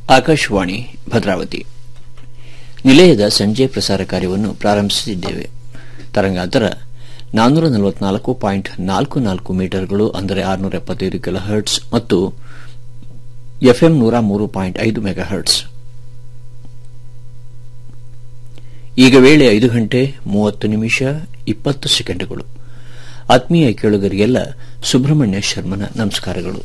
ಆಕಾಶವಾಣಿ ಭದ್ರಾವತಿ ನಿಲಯದ ಸಂಜೆ ಪ್ರಸಾರ ಕಾರ್ಯವನ್ನು ಪ್ರಾರಂಭಿಸುತ್ತಿದ್ದೇವೆ ತರಂಗಾಂತರ ನಾನ್ನೂರ ನಲವತ್ನಾಲ್ಕು ಪಾಯಿಂಟ್ ನಾಲ್ಕು ನಾಲ್ಕು ಮೀಟರ್ಗಳು ಅಂದರೆ ಆರುನೂರ ಎಪ್ಪತ್ತೈದು ಕಿಲೋ ಹರ್ಟ್ಸ್ ಮತ್ತು ಎಫ್ಎಂ ನೂರ ಮೂರು ಪಾಯಿಂಟ್ ಐದು ಮೆಗಾ ಹರ್ಟ್ಸ್ ಈಗ ವೇಳೆ ಐದು ಗಂಟೆ ಮೂವತ್ತು ನಿಮಿಷ ಇಪ್ಪತ್ತು ಸೆಕೆಂಡುಗಳು ಆತ್ಮೀಯ ಕೇಳುಗರಿಗೆಲ್ಲ ಸುಬ್ರಹ್ಮಣ್ಯ ಶರ್ಮನ ನಮಸ್ಕಾರಗಳು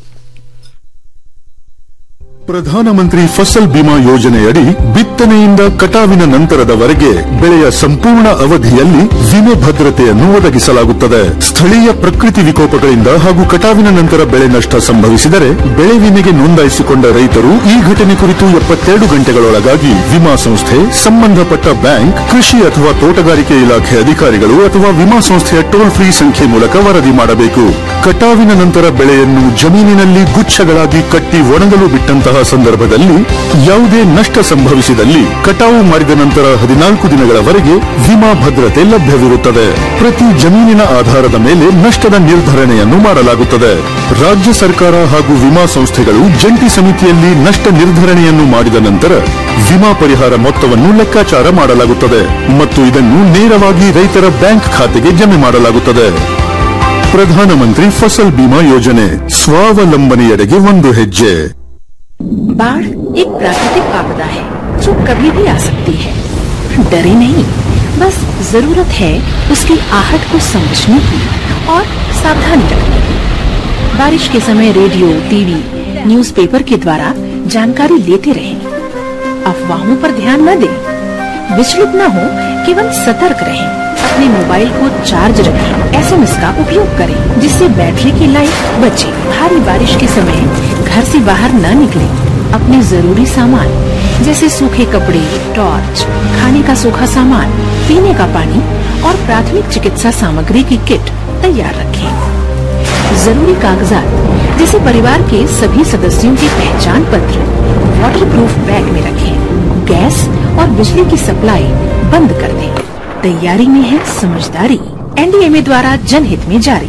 ಪ್ರಧಾನಮಂತ್ರಿ ಫಸಲ್ ಬಿಮಾ ಯೋಜನೆಯಡಿ ಬಿತ್ತನೆಯಿಂದ ಕಟಾವಿನ ನಂತರದವರೆಗೆ ಬೆಳೆಯ ಸಂಪೂರ್ಣ ಅವಧಿಯಲ್ಲಿ ವಿಮೆ ಭದ್ರತೆಯನ್ನು ಒದಗಿಸಲಾಗುತ್ತದೆ ಸ್ಥಳೀಯ ಪ್ರಕೃತಿ ವಿಕೋಪಗಳಿಂದ ಹಾಗೂ ಕಟಾವಿನ ನಂತರ ಬೆಳೆ ನಷ್ಟ ಸಂಭವಿಸಿದರೆ ಬೆಳೆ ವಿಮೆಗೆ ನೋಂದಾಯಿಸಿಕೊಂಡ ರೈತರು ಈ ಘಟನೆ ಕುರಿತು ಎಪ್ಪತ್ತೆರಡು ಗಂಟೆಗಳೊಳಗಾಗಿ ವಿಮಾ ಸಂಸ್ಥೆ ಸಂಬಂಧಪಟ್ಟ ಬ್ಯಾಂಕ್ ಕೃಷಿ ಅಥವಾ ತೋಟಗಾರಿಕೆ ಇಲಾಖೆ ಅಧಿಕಾರಿಗಳು ಅಥವಾ ವಿಮಾ ಸಂಸ್ಥೆಯ ಟೋಲ್ ಫ್ರೀ ಸಂಖ್ಯೆ ಮೂಲಕ ವರದಿ ಮಾಡಬೇಕು ಕಟಾವಿನ ನಂತರ ಬೆಳೆಯನ್ನು ಜಮೀನಿನಲ್ಲಿ ಗುಚ್ಛಗಳಾಗಿ ಕಟ್ಟಿ ಒಣಗಲು ಬಿಟ್ಟಂತಹ ಸಂದರ್ಭದಲ್ಲಿ ಯಾವುದೇ ನಷ್ಟ ಸಂಭವಿಸಿದಲ್ಲಿ ಕಟಾವು ಮಾಡಿದ ನಂತರ ಹದಿನಾಲ್ಕು ದಿನಗಳವರೆಗೆ ವಿಮಾ ಭದ್ರತೆ ಲಭ್ಯವಿರುತ್ತದೆ ಪ್ರತಿ ಜಮೀನಿನ ಆಧಾರದ ಮೇಲೆ ನಷ್ಟದ ನಿರ್ಧರಣೆಯನ್ನು ಮಾಡಲಾಗುತ್ತದೆ ರಾಜ್ಯ ಸರ್ಕಾರ ಹಾಗೂ ವಿಮಾ ಸಂಸ್ಥೆಗಳು ಜಂಟಿ ಸಮಿತಿಯಲ್ಲಿ ನಷ್ಟ ನಿರ್ಧರಣೆಯನ್ನು ಮಾಡಿದ ನಂತರ ವಿಮಾ ಪರಿಹಾರ ಮೊತ್ತವನ್ನು ಲೆಕ್ಕಾಚಾರ ಮಾಡಲಾಗುತ್ತದೆ ಮತ್ತು ಇದನ್ನು ನೇರವಾಗಿ ರೈತರ ಬ್ಯಾಂಕ್ ಖಾತೆಗೆ ಜಮೆ ಮಾಡಲಾಗುತ್ತದೆ ಪ್ರಧಾನಮಂತ್ರಿ ಫಸಲ್ ಬಿಮಾ ಯೋಜನೆ ಸ್ವಾವಲಂಬನೆಯೆಡೆಗೆ ಒಂದು ಹೆಜ್ಜೆ बाढ़ एक प्राकृतिक आपदा है जो कभी भी आ सकती है डरे नहीं बस जरूरत है उसकी आहट को समझने की और सावधानी रखने की बारिश के समय रेडियो टीवी न्यूज़पेपर के द्वारा जानकारी लेते रहें अफवाहों पर ध्यान न दें विचलित न हो केवल सतर्क रहें अपने मोबाइल को चार्ज रखें एसएमएस का उपयोग करें जिससे बैटरी की लाइफ बचे भारी बारिश के समय घर से बाहर न निकलें अपने जरूरी सामान जैसे सूखे कपड़े टॉर्च खाने का सूखा सामान पीने का पानी और प्राथमिक चिकित्सा सामग्री की किट तैयार रखें जरूरी कागजात जैसे परिवार के सभी सदस्यों के पहचान पत्र वाटर प्रूफ बैग में रखें गैस और बिजली की सप्लाई बंद कर दें तैयारी में है समझदारी एनडीएमए द्वारा जनहित में जारी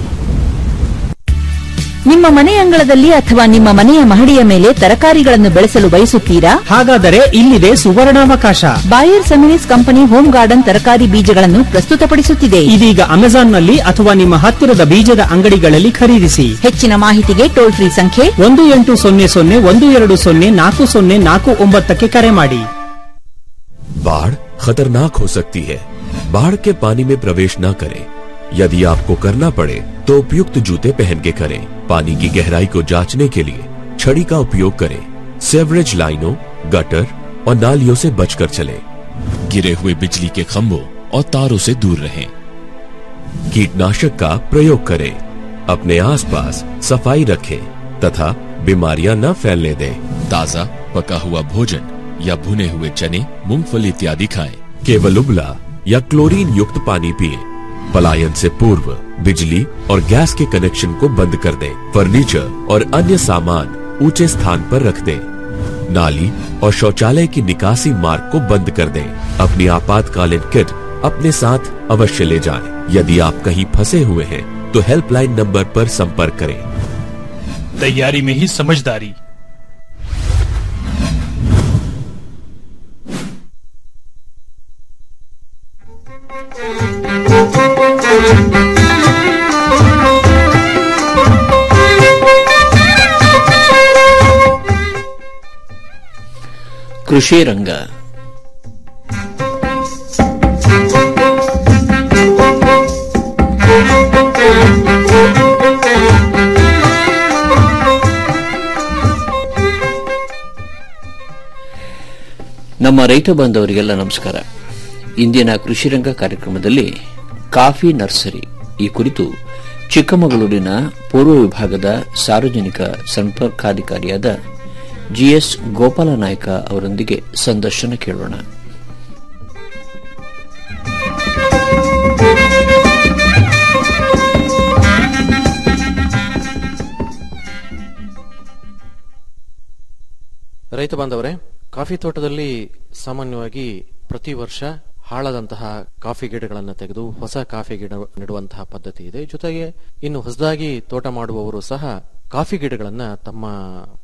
ನಿಮ್ಮ ಮನೆ ಅಂಗಳದಲ್ಲಿ ಅಥವಾ ನಿಮ್ಮ ಮನೆಯ ಮಹಡಿಯ ಮೇಲೆ ತರಕಾರಿಗಳನ್ನು ಬೆಳೆಸಲು ಬಯಸುತ್ತೀರಾ ಹಾಗಾದರೆ ಇಲ್ಲಿದೆ ಸುವರ್ಣಾವಕಾಶ Bayer Seminis company home garden ತರಕಾರಿ ಬೀಜಗಳನ್ನು ಪ್ರಸ್ತುತಪಡಿಸುತ್ತಿದೆ ಇದೀಗ ಅಮೆಜಾನ್ನಲ್ಲಿ ಅಥವಾ ನಿಮ್ಮ ಹತ್ತಿರದ ಬೀಜದ ಅಂಗಡಿಗಳಲ್ಲಿ ಖರೀದಿಸಿ ಹೆಚ್ಚಿನ ಮಾಹಿತಿಗೆ ಟೋಲ್ ಫ್ರೀ ಸಂಖ್ಯೆ ಒಂದು ಎಂಟು ಸೊನ್ನೆ ಸೊನ್ನೆ ಒಂದು ಎರಡು ಸೊನ್ನೆ ನಾಲ್ಕು ಸೊನ್ನೆ ನಾಲ್ಕು ಒಂಬತ್ತಕ್ಕೆ ಕರೆ ಮಾಡಿ बाढ़ खतरनाक हो सकती है बाढ़ के पानी में प्रवेश न करें यदि आपको करना पड़े तो उपयुक्त जूते पहन के करें पानी की गहराई को जांचने के लिए छड़ी का उपयोग करें सेवरेज लाइनों गटर और नालियों से बचकर चलें गिरे हुए बिजली के खंभों और तारों से दूर रहें कीटनाशक का प्रयोग करें अपने आसपास सफाई रखें तथा बीमारियां न फैलने दें ताजा पका हुआ भोजन या भुने हुए चने मूंगफली इत्यादि खाएं केवल उबला या क्लोरीन युक्त पानी पिए पलायन से पूर्व बिजली और गैस के कनेक्शन को बंद कर दें फर्नीचर और अन्य सामान ऊंचे स्थान पर रख दें नाली और शौचालय की निकासी मार्ग को बंद कर दें अपनी आपातकालीन किट अपने साथ अवश्य ले जाएं। यदि आप कहीं फंसे हुए हैं तो हेल्पलाइन नंबर पर संपर्क करें तैयारी में ही समझदारी ಕೃಷಿ ರಂಗ ನಮ್ಮ ರೈತ ಬಾಂಧವರಿಗೆಲ್ಲ ನಮಸ್ಕಾರ ಇಂದಿನ ಕೃಷಿ ರಂಗ ಕಾರ್ಯಕ್ರಮದಲ್ಲಿ ಕಾಫಿ ನರ್ಸರಿ ಈ ಕುರಿತು ಚಿಕ್ಕಮಗಳೂರಿನ ಪೂರ್ವ ವಿಭಾಗದ ಸಾರ್ವಜನಿಕ ಸಂಪರ್ಕಾಧಿಕಾರಿಯಾದ ಜಿಎಸ್ ಗೋಪಾಲ ನಾಯ್ಕ ಅವರೊಂದಿಗೆ ಸಂದರ್ಶನ ಕೇಳೋಣ ರೈತ ಬಾಂಧವರೇ ಕಾಫಿ ತೋಟದಲ್ಲಿ ಸಾಮಾನ್ಯವಾಗಿ ಪ್ರತಿ ವರ್ಷ ಹಾಳಾದಂತಹ ಕಾಫಿ ಗಿಡಗಳನ್ನು ತೆಗೆದು ಹೊಸ ಕಾಫಿ ಗಿಡ ನೆಡುವಂತಹ ಪದ್ಧತಿ ಇದೆ ಜೊತೆಗೆ ಇನ್ನು ಹೊಸದಾಗಿ ತೋಟ ಮಾಡುವವರು ಸಹ ಕಾಫಿ ಗಿಡಗಳನ್ನ ತಮ್ಮ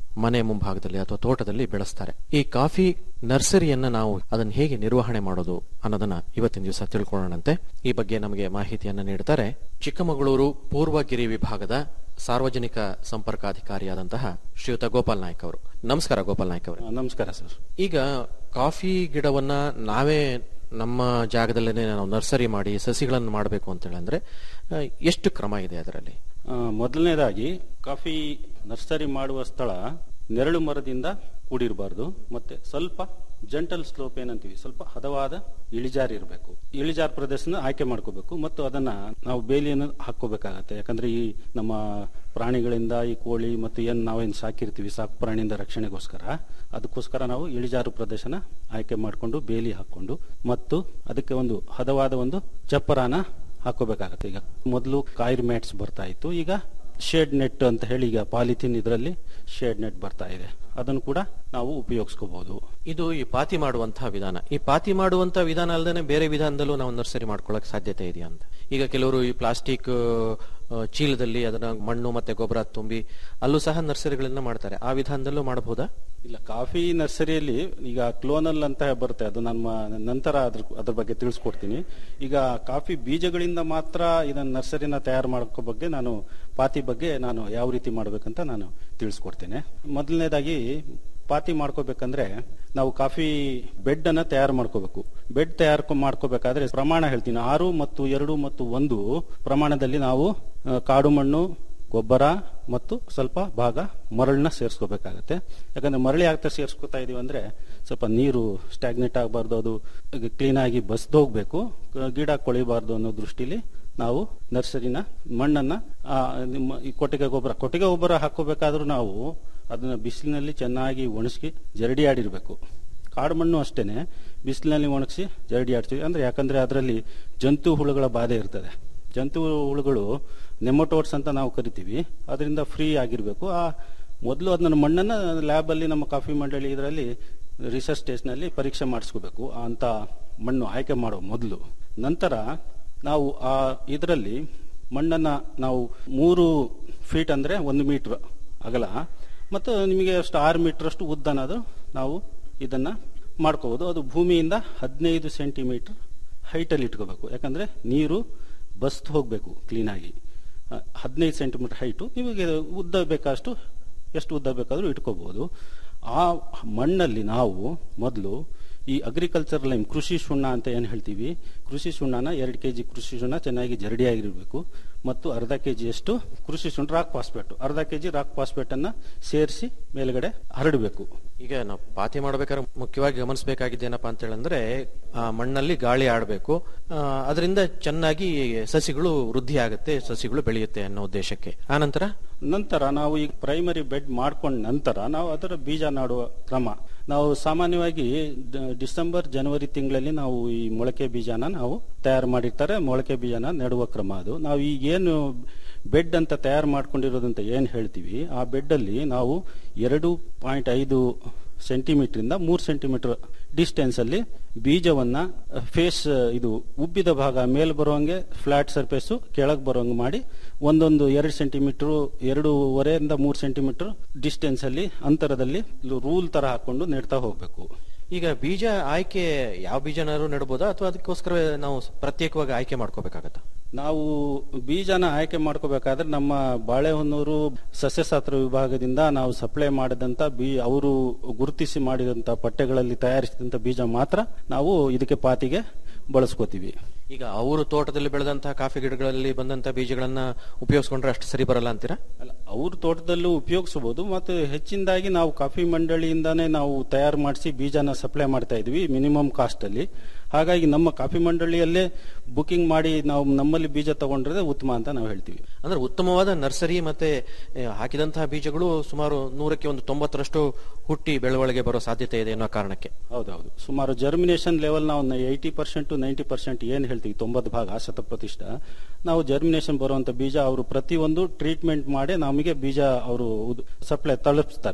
ಮನೆ ಮುಂಭಾಗದಲ್ಲಿ ಅಥವಾ ತೋಟದಲ್ಲಿ ಬೆಳೆಸ್ತಾರೆ ಈ ಕಾಫಿ ನರ್ಸರಿಯನ್ನ ನಾವು ಅದನ್ನು ಹೇಗೆ ನಿರ್ವಹಣೆ ಮಾಡೋದು ಅನ್ನೋದನ್ನ ಇವತ್ತಿನ ದಿವಸ ತಿಳ್ಕೊಳ್ಳೋಣಂತೆ ಈ ಬಗ್ಗೆ ನಮಗೆ ಮಾಹಿತಿಯನ್ನ ನೀಡುತ್ತಾರೆ ಚಿಕ್ಕಮಗಳೂರು ಪೂರ್ವಗಿರಿ ವಿಭಾಗದ ಸಾರ್ವಜನಿಕ ಸಂಪರ್ಕಾಧಿಕಾರಿಯಾದಂತಹ ಶ್ರೀಯುತ ಗೋಪಾಲ್ ನಾಯ್ಕ್ ಅವರು ನಮಸ್ಕಾರ ಗೋಪಾಲ್ ನಾಯ್ಕ್ ಅವರು ನಮಸ್ಕಾರ ಸರ್ ಈಗ ಕಾಫಿ ಗಿಡವನ್ನ ನಾವೇ ನಮ್ಮ ಜಾಗದಲ್ಲೇ ನಾವು ನರ್ಸರಿ ಮಾಡಿ ಸಸಿಗಳನ್ನು ಮಾಡಬೇಕು ಅಂತ ಹೇಳಂದ್ರೆ ಆ, ಎಷ್ಟು ಕ್ರಮ ಇದೆ ಅದರಲ್ಲಿ ಆ, ಮೊದಲನೇದಾಗಿ ಕಾಫಿ ನರ್ಸರಿ ಮಾಡುವ ಸ್ಥಳ ನೆರಳು ಮರದಿಂದ ಕೂಡಿರಬಾರ್ದು ಮತ್ತೆ ಸ್ವಲ್ಪ ಜಂಟಲ್ ಸ್ಲೋಪ್ ಏನಂತೀವಿ ಸ್ವಲ್ಪ ಹದವಾದ ಇಳಿಜಾರು ಇರಬೇಕು ಇಳಿಜಾರು ಪ್ರದೇಶನ ಆಯ್ಕೆ ಮಾಡ್ಕೋಬೇಕು ಮತ್ತು ಅದನ್ನ ನಾವು ಬೇಲಿಯನ್ನು ಹಾಕೋಬೇಕಾಗತ್ತೆ ಯಾಕಂದ್ರೆ ಈ ನಮ್ಮ ಪ್ರಾಣಿಗಳಿಂದ ಈ ಕೋಳಿ ಮತ್ತು ಏನ್ ನಾವೇನ್ ಸಾಕಿರ್ತೀವಿ ಸಾಕು ಪ್ರಾಣಿಯಿಂದ ರಕ್ಷಣೆಗೋಸ್ಕರ ಅದಕ್ಕೋಸ್ಕರ ನಾವು ಇಳಿಜಾರು ಪ್ರದೇಶನ ಆಯ್ಕೆ ಮಾಡಿಕೊಂಡು ಬೇಲಿ ಹಾಕೊಂಡು ಮತ್ತು ಅದಕ್ಕೆ ಒಂದು ಹದವಾದ ಒಂದು ಚಪ್ಪರಾನ ಹಾಕೋಬೇಕಾಗತ್ತೆ ಈಗ ಮೊದಲು ಕಾಯಿರ್ ಮ್ಯಾಟ್ಸ್ ಬರ್ತಾ ಇತ್ತು ಈಗ ಶೇಡ್ ನೆಟ್ ಅಂತ ಹೇಳಿ ಈಗ ಪಾಲಿಥಿನ್ ಇದರಲ್ಲಿ ಶೇಡ್ ನೆಟ್ ಬರ್ತಾ ಇದೆ ಅದನ್ನು ಕೂಡ ನಾವು ಉಪಯೋಗಿಸ್ಕೋಬಹುದು ಇದು ಈ ಪಾತಿ ಮಾಡುವಂತಹ ವಿಧಾನ ಈ ಪಾತಿ ಮಾಡುವಂತಹ ವಿಧಾನ ಅಲ್ಲದೆ ಬೇರೆ ವಿಧಾನದಲ್ಲೂ ನಾವು ನರ್ಸರಿ ಮಾಡ್ಕೊಳ್ಳಕ್ ಸಾಧ್ಯತೆ ಇದೆಯಾ ಅಂತ ಈಗ ಕೆಲವರು ಈ ಪ್ಲಾಸ್ಟಿಕ್ ಆ, ಚೀಲದಲ್ಲಿ ಅದನ್ನ ಮಣ್ಣು ಮತ್ತೆ ಗೊಬ್ಬರ ತುಂಬಿ ಅಲ್ಲೂ ಸಹ ನರ್ಸರಿಗಳನ್ನ ಮಾಡ್ತಾರೆ ಆ ವಿಧಾನದಲ್ಲೂ ಮಾಡಬಹುದಾ ಇಲ್ಲ ಕಾಫಿ ನರ್ಸರಿಯಲ್ಲಿ ಈಗ ಕ್ಲೋನಲ್ ಅಂತ ಬರುತ್ತೆ ಅದು ನಮ್ಮ ನಂತರ ಅದ್ರ ಅದ್ರ ಬಗ್ಗೆ ತಿಳಿಸ್ಕೊಡ್ತೀನಿ ಈಗ ಕಾಫಿ ಬೀಜಗಳಿಂದ ಮಾತ್ರ ಇದನ್ನ ನರ್ಸರಿನ ತಯಾರು ಮಾಡ್ಕೋ ಬಗ್ಗೆ ನಾನು ಪಾತಿ ಬಗ್ಗೆ ನಾನು ಯಾವ ರೀತಿ ಮಾಡ್ಬೇಕಂತ ನಾನು ತಿಳಿಸ್ಕೊಡ್ತೇನೆ ಮೊದಲನೇದಾಗಿ ಪಾತಿ ಮಾಡ್ಕೋಬೇಕಂದ್ರೆ ನಾವು ಕಾಫಿ ಬೆಡ್ ಅನ್ನ ತಯಾರು ಮಾಡ್ಕೋಬೇಕು ಬೆಡ್ ತಯಾರು ಮಾಡ್ಕೋಬೇಕಾದ್ರೆ ಪ್ರಮಾಣ ಹೇಳ್ತೀನಿ ಆರು ಮತ್ತು ಎರಡು ಮತ್ತು ಒಂದು ಪ್ರಮಾಣದಲ್ಲಿ ನಾವು ಆ, ಕಾಡು ಮಣ್ಣು ಗೊಬ್ಬರ ಮತ್ತು ಸ್ವಲ್ಪ ಭಾಗ ಮರಳನ್ನ ಸೇರಿಸ್ಕೋಬೇಕಾಗತ್ತೆ ಯಾಕಂದ್ರೆ ಮರಳಿ ಆಗ್ತಾ ಸೇರಿಸ್ಕೊತಾ ಇದೀವಿ ಅಂದ್ರೆ ಸ್ವಲ್ಪ ನೀರು ಸ್ಟಾಗ್ನೆಟ್ ಆಗಬಾರ್ದು ಅದು ಕ್ಲೀನ್ ಆಗಿ ಬಸ್ದೋಗ್ಬೇಕು ಗಿಡ ಕೊಳಿಬಾರ್ದು ಅನ್ನೋ ದೃಷ್ಟಿಲಿ ನಾವು ನರ್ಸರಿನ ಮಣ್ಣನ್ನ ಆ, ನಿಮ್ಮ ಈ ಕೊಟ್ಟಿಗೆ ಗೊಬ್ಬರ ಕೊಟ್ಟಿಗೆ ಗೊಬ್ಬರ ಹಾಕೋಬೇಕಾದ್ರೂ ನಾವು ಅದನ್ನ ಬಿಸಿಲಿನಲ್ಲಿ ಚೆನ್ನಾಗಿ ಒಣಗಿಸಿ ಜರಡಿ ಆಡಿರ್ಬೇಕು ಕಾಡು ಮಣ್ಣು ಅಷ್ಟೇನೆ ಬಿಸಿಲಿನಲ್ಲಿ ಒಣಗಿಸಿ ಜರಡಿ ಆಡ್ತೀವಿ ಅಂದ್ರೆ ಯಾಕಂದ್ರೆ ಅದರಲ್ಲಿ ಜಂತು ಹುಳುಗಳ ಬಾಧೆ ಇರ್ತದೆ ಜಂತು ಹುಳುಗಳು ನೆಮಟೋಡ್ಸ್ ಅಂತ ನಾವು ಕರಿತೀವಿ ಅದರಿಂದ ಫ್ರೀ ಆಗಿರಬೇಕು ಆ ಮೊದಲು ಅದನ್ನ ಮಣ್ಣನ್ನ ಲ್ಯಾಬಲ್ಲಿ ನಮ್ಮ ಕಾಫಿ ಮಂಡಳಿ ಇದರಲ್ಲಿ ರಿಸರ್ಚ್ ಸ್ಟೇಜ್ನಲ್ಲಿ ಪರೀಕ್ಷೆ ಮಾಡಿಸ್ಕೋಬೇಕು ಅಂತ ಮಣ್ಣು ಆಯ್ಕೆ ಮಾಡೋ ಮೊದಲು ನಂತರ ನಾವು ಆ ಇದರಲ್ಲಿ ಮಣ್ಣನ್ನ ನಾವು ಮೂರು ಫೀಟ್ ಅಂದ್ರೆ ಒಂದು ಮೀಟರ್ ಅಗಲ ಮತ್ತು ನಿಮಗೆ ಅಷ್ಟು ಆರು ಮೀಟರ್ ಅಷ್ಟು ಉದ್ದ ಅನ್ನೋದು ನಾವು ಇದನ್ನ ಮಾಡ್ಕೋಬಹುದು ಅದು ಭೂಮಿಯಿಂದ ಹದಿನೈದು ಸೆಂಟಿಮೀಟರ್ ಹೈಟಲ್ಲಿ ಇಟ್ಕೋಬೇಕು ಯಾಕಂದ್ರೆ ನೀರು ಬಸ್ತ್ ಹೋಗಬೇಕು ಕ್ಲೀನಾಗಿ ಹದಿನೈದು ಸೆಂಟಿಮೀಟರ್ ಹೈಟು ನಿಮಗೆ ಉದ್ದ ಬೇಕಷ್ಟು ಎಷ್ಟು ಉದ್ದ ಬೇಕಾದರೂ ಇಟ್ಕೋಬಹುದು ಆ ಮಣ್ಣಲ್ಲಿ ನಾವು ಮೊದಲು ಈ ಅಗ್ರಿಕಲ್ಚರ್ ಲೈಮ್ ಕೃಷಿ ಸುಣ್ಣ ಅಂತ ಏನು ಹೇಳ್ತೀವಿ ಕೃಷಿ ಸುಣ್ಣನ ಎರಡು ಕೆ ಜಿ ಕೃಷಿ ಸುಣ್ಣ ಚೆನ್ನಾಗಿ ಜರಡಿಯಾಗಿರಬೇಕು ಮತ್ತು ಅರ್ಧ ಕೆ ಜಿಯಷ್ಟು ಕೃಷಿ ಸುಣ್ಣ ರಾಕ್ ಫಾಸ್ಫೇಟ್ ಅರ್ಧ ಕೆ ಜಿ ರಾಕ್ ಫಾಸ್ಫೇಟ್ ಅನ್ನ ಸೇರಿಸಿ ಮೇಲ್ಗಡೆ ಹರಡಬೇಕು ಈಗ ನಾವು ಪಾತಿ ಮಾಡ್ಬೇಕಾದ್ರೆ ಮುಖ್ಯವಾಗಿ ಗಮನಿಸಬೇಕಾಗಿದ್ದೇನಪ್ಪ ಅಂತ ಹೇಳಂದ್ರೆ ಆ ಮಣ್ಣಲ್ಲಿ ಗಾಳಿ ಆಡಬೇಕು ಅದರಿಂದ ಚೆನ್ನಾಗಿ ಸಸಿಗಳು ವೃದ್ಧಿ ಆಗುತ್ತೆ ಸಸಿಗಳು ಬೆಳೆಯುತ್ತೆ ಅನ್ನೋ ಉದ್ದೇಶಕ್ಕೆ ಆ ನಂತರ ನಂತರ ನಾವು ಈ ಪ್ರೈಮರಿ ಬೆಡ್ ಮಾಡ್ಕೊಂಡ ನಂತರ ನಾವು ಅದರ ಬೀಜ ನಾಡುವ ಕ್ರಮ ನಾವು ಸಾಮಾನ್ಯವಾಗಿ ಡ- ಡಿಸೆಂಬರ್ ಜನವರಿ ತಿಂಗಳಲ್ಲಿ ನಾವು ಈ ಮೊಳಕೆ ಬೀಜನ ನಾವು ತಯಾರು ಮಾಡಿರ್ತಾರೆ ಮೊಳಕೆ ಬೀಜನ ನೆಡುವ ಕ್ರಮ ಅದು ನಾವು ಈಗ ಏನು ಬೆಡ್ ಅಂತ ತಯಾರು ಮಾಡ್ಕೊಂಡಿರೋದಂತ ಏನ್ ಹೇಳ್ತೀವಿ ಆ ಬೆಡ್ ಅಲ್ಲಿ ನಾವು ಎರಡು ಪಾಯಿಂಟ್ ಐದು ಸೆಂಟಿಮೀಟರ್ ಇಂದ ಮೂರು ಸೆಂಟಿಮೀಟರ್ ಡಿಸ್ಟೆನ್ಸ್ ಅಲ್ಲಿ ಬೀಜವನ್ನ ಫೇಸ್ ಇದು ಉಬ್ಬಿದ ಭಾಗ ಮೇಲ್ ಬರುವಂಗೆ ಫ್ಲಾಟ್ ಸರ್ಫೇಸ್ ಕೆಳಗೆ ಬರುವಂಗೆ ಮಾಡಿ ಒಂದೊಂದು ಎರಡು ಸೆಂಟಿಮೀಟರ್ ಎರಡೂವರೆಯಿಂದ ಮೂರು ಸೆಂಟಿಮೀಟರ್ ಡಿಸ್ಟೆನ್ಸ್ ಅಲ್ಲಿ ಅಂತರದಲ್ಲಿ ರೂಲ್ ತರ ಹಾಕೊಂಡು ನೆಡ್ತಾ ಹೋಗ್ಬೇಕು ಈಗ ಬೀಜ ಆಯ್ಕೆ ಯಾವ ಬೀಜನಾದ್ರು ನೆಡ್ಬೋದಾ ಅಥವಾ ಅದಕ್ಕೋಸ್ಕರ ನಾವು ಪ್ರತ್ಯೇಕವಾಗಿ ಆಯ್ಕೆ ಮಾಡ್ಕೋಬೇಕಾಗತ್ತಾ ನಾವು ಬೀಜನ ಆಯ್ಕೆ ಮಾಡ್ಕೋಬೇಕಾದ್ರೆ ನಮ್ಮ ಬಾಳೆಹೊನ್ನೂರು ಸಸ್ಯಶಾಸ್ತ್ರ ವಿಭಾಗದಿಂದ ನಾವು ಸಪ್ಲೈ ಮಾಡಿದಂತ ಬೀ ಅವರು ಗುರುತಿಸಿ ಮಾಡಿದಂತ ಪಟ್ಟೆಗಳಲ್ಲಿ ತಯಾರಿಸಿದಂತ ಬೀಜ ಮಾತ್ರ ನಾವು ಇದಕ್ಕೆ ಪಾತಿಗೆ ಬಳಸ್ಕೋತೀವಿ ಈಗ ಅವರು ತೋಟದಲ್ಲಿ ಬೆಳೆದಂತಹ ಕಾಫಿ ಗಿಡಗಳಲ್ಲಿ ಬಂದಂತಹ ಬೀಜಗಳನ್ನ ಉಪಯೋಗಿಸ್ಕೊಂಡ್ರೆ ಅಷ್ಟು ಸರಿ ಬರಲ್ಲ ಅಂತೀರಾ ಅಲ್ಲ ಅವ್ರ ತೋಟದಲ್ಲೂ ಉಪಯೋಗಿಸಬಹುದು ಮತ್ತು ಹೆಚ್ಚಿನದಾಗಿ ನಾವು ಕಾಫಿ ಮಂಡಳಿಯಿಂದಾನೇ ನಾವು ತಯಾರು ಮಾಡಿಸಿ ಬೀಜನ ಸಪ್ಲೈ ಮಾಡ್ತಾ ಇದ್ವಿ ಮಿನಿಮಮ್ ಕಾಸ್ಟ್ ಅಲ್ಲಿ ಹಾಗಾಗಿ ನಮ್ಮ ಕಾಫಿ ಮಂಡಳಿಯಲ್ಲೇ ಬುಕಿಂಗ್ ಮಾಡಿ ನಾವು ನಮ್ಮಲ್ಲಿ ಬೀಜ ತಗೊಂಡ್ರೆ ಉತ್ತಮ ಅಂತ ನಾವು ಹೇಳ್ತೀವಿ ಅಂದ್ರೆ ಉತ್ತಮವಾದ ನರ್ಸರಿ ಮತ್ತೆ ಆ, ಹಾಕಿದಂತಹ ಬೀಜಗಳು ಸುಮಾರು ನೂರಕ್ಕೆ ಒಂದು ತೊಂಬತ್ತರಷ್ಟು ಹುಟ್ಟಿ ಬೆಳವಣಿಗೆ ಬರೋ ಸಾಧ್ಯತೆ ಇದೆ ಅನ್ನೋ ಕಾರಣಕ್ಕೆ ಹೌದೌದು ಸುಮಾರು ಜರ್ಮಿನೇಷನ್ ಲೆವೆಲ್ ನಾವು ಏಯ್ಟಿ ಪರ್ಸೆಂಟ್ ನೈಂಟಿ ಪರ್ಸೆಂಟ್ ಏನ್ ಹೇಳ್ತೀವಿ ತೊಂಬತ್ತು ಭಾಗ ಶತಪ್ರತಿಷ್ಠ ನಾವು ಜರ್ಮಿನೇಷನ್ ಬರುವಂತ ಬೀಜ ಅವರು ಪ್ರತಿಯೊಂದು ಟ್ರೀಟ್ಮೆಂಟ್ ಮಾಡಿ ನಮಗೆ ಬೀಜ ಅವರು ಸಪ್ಲೈ ತಲುಪಿಸ್ತಾರೆ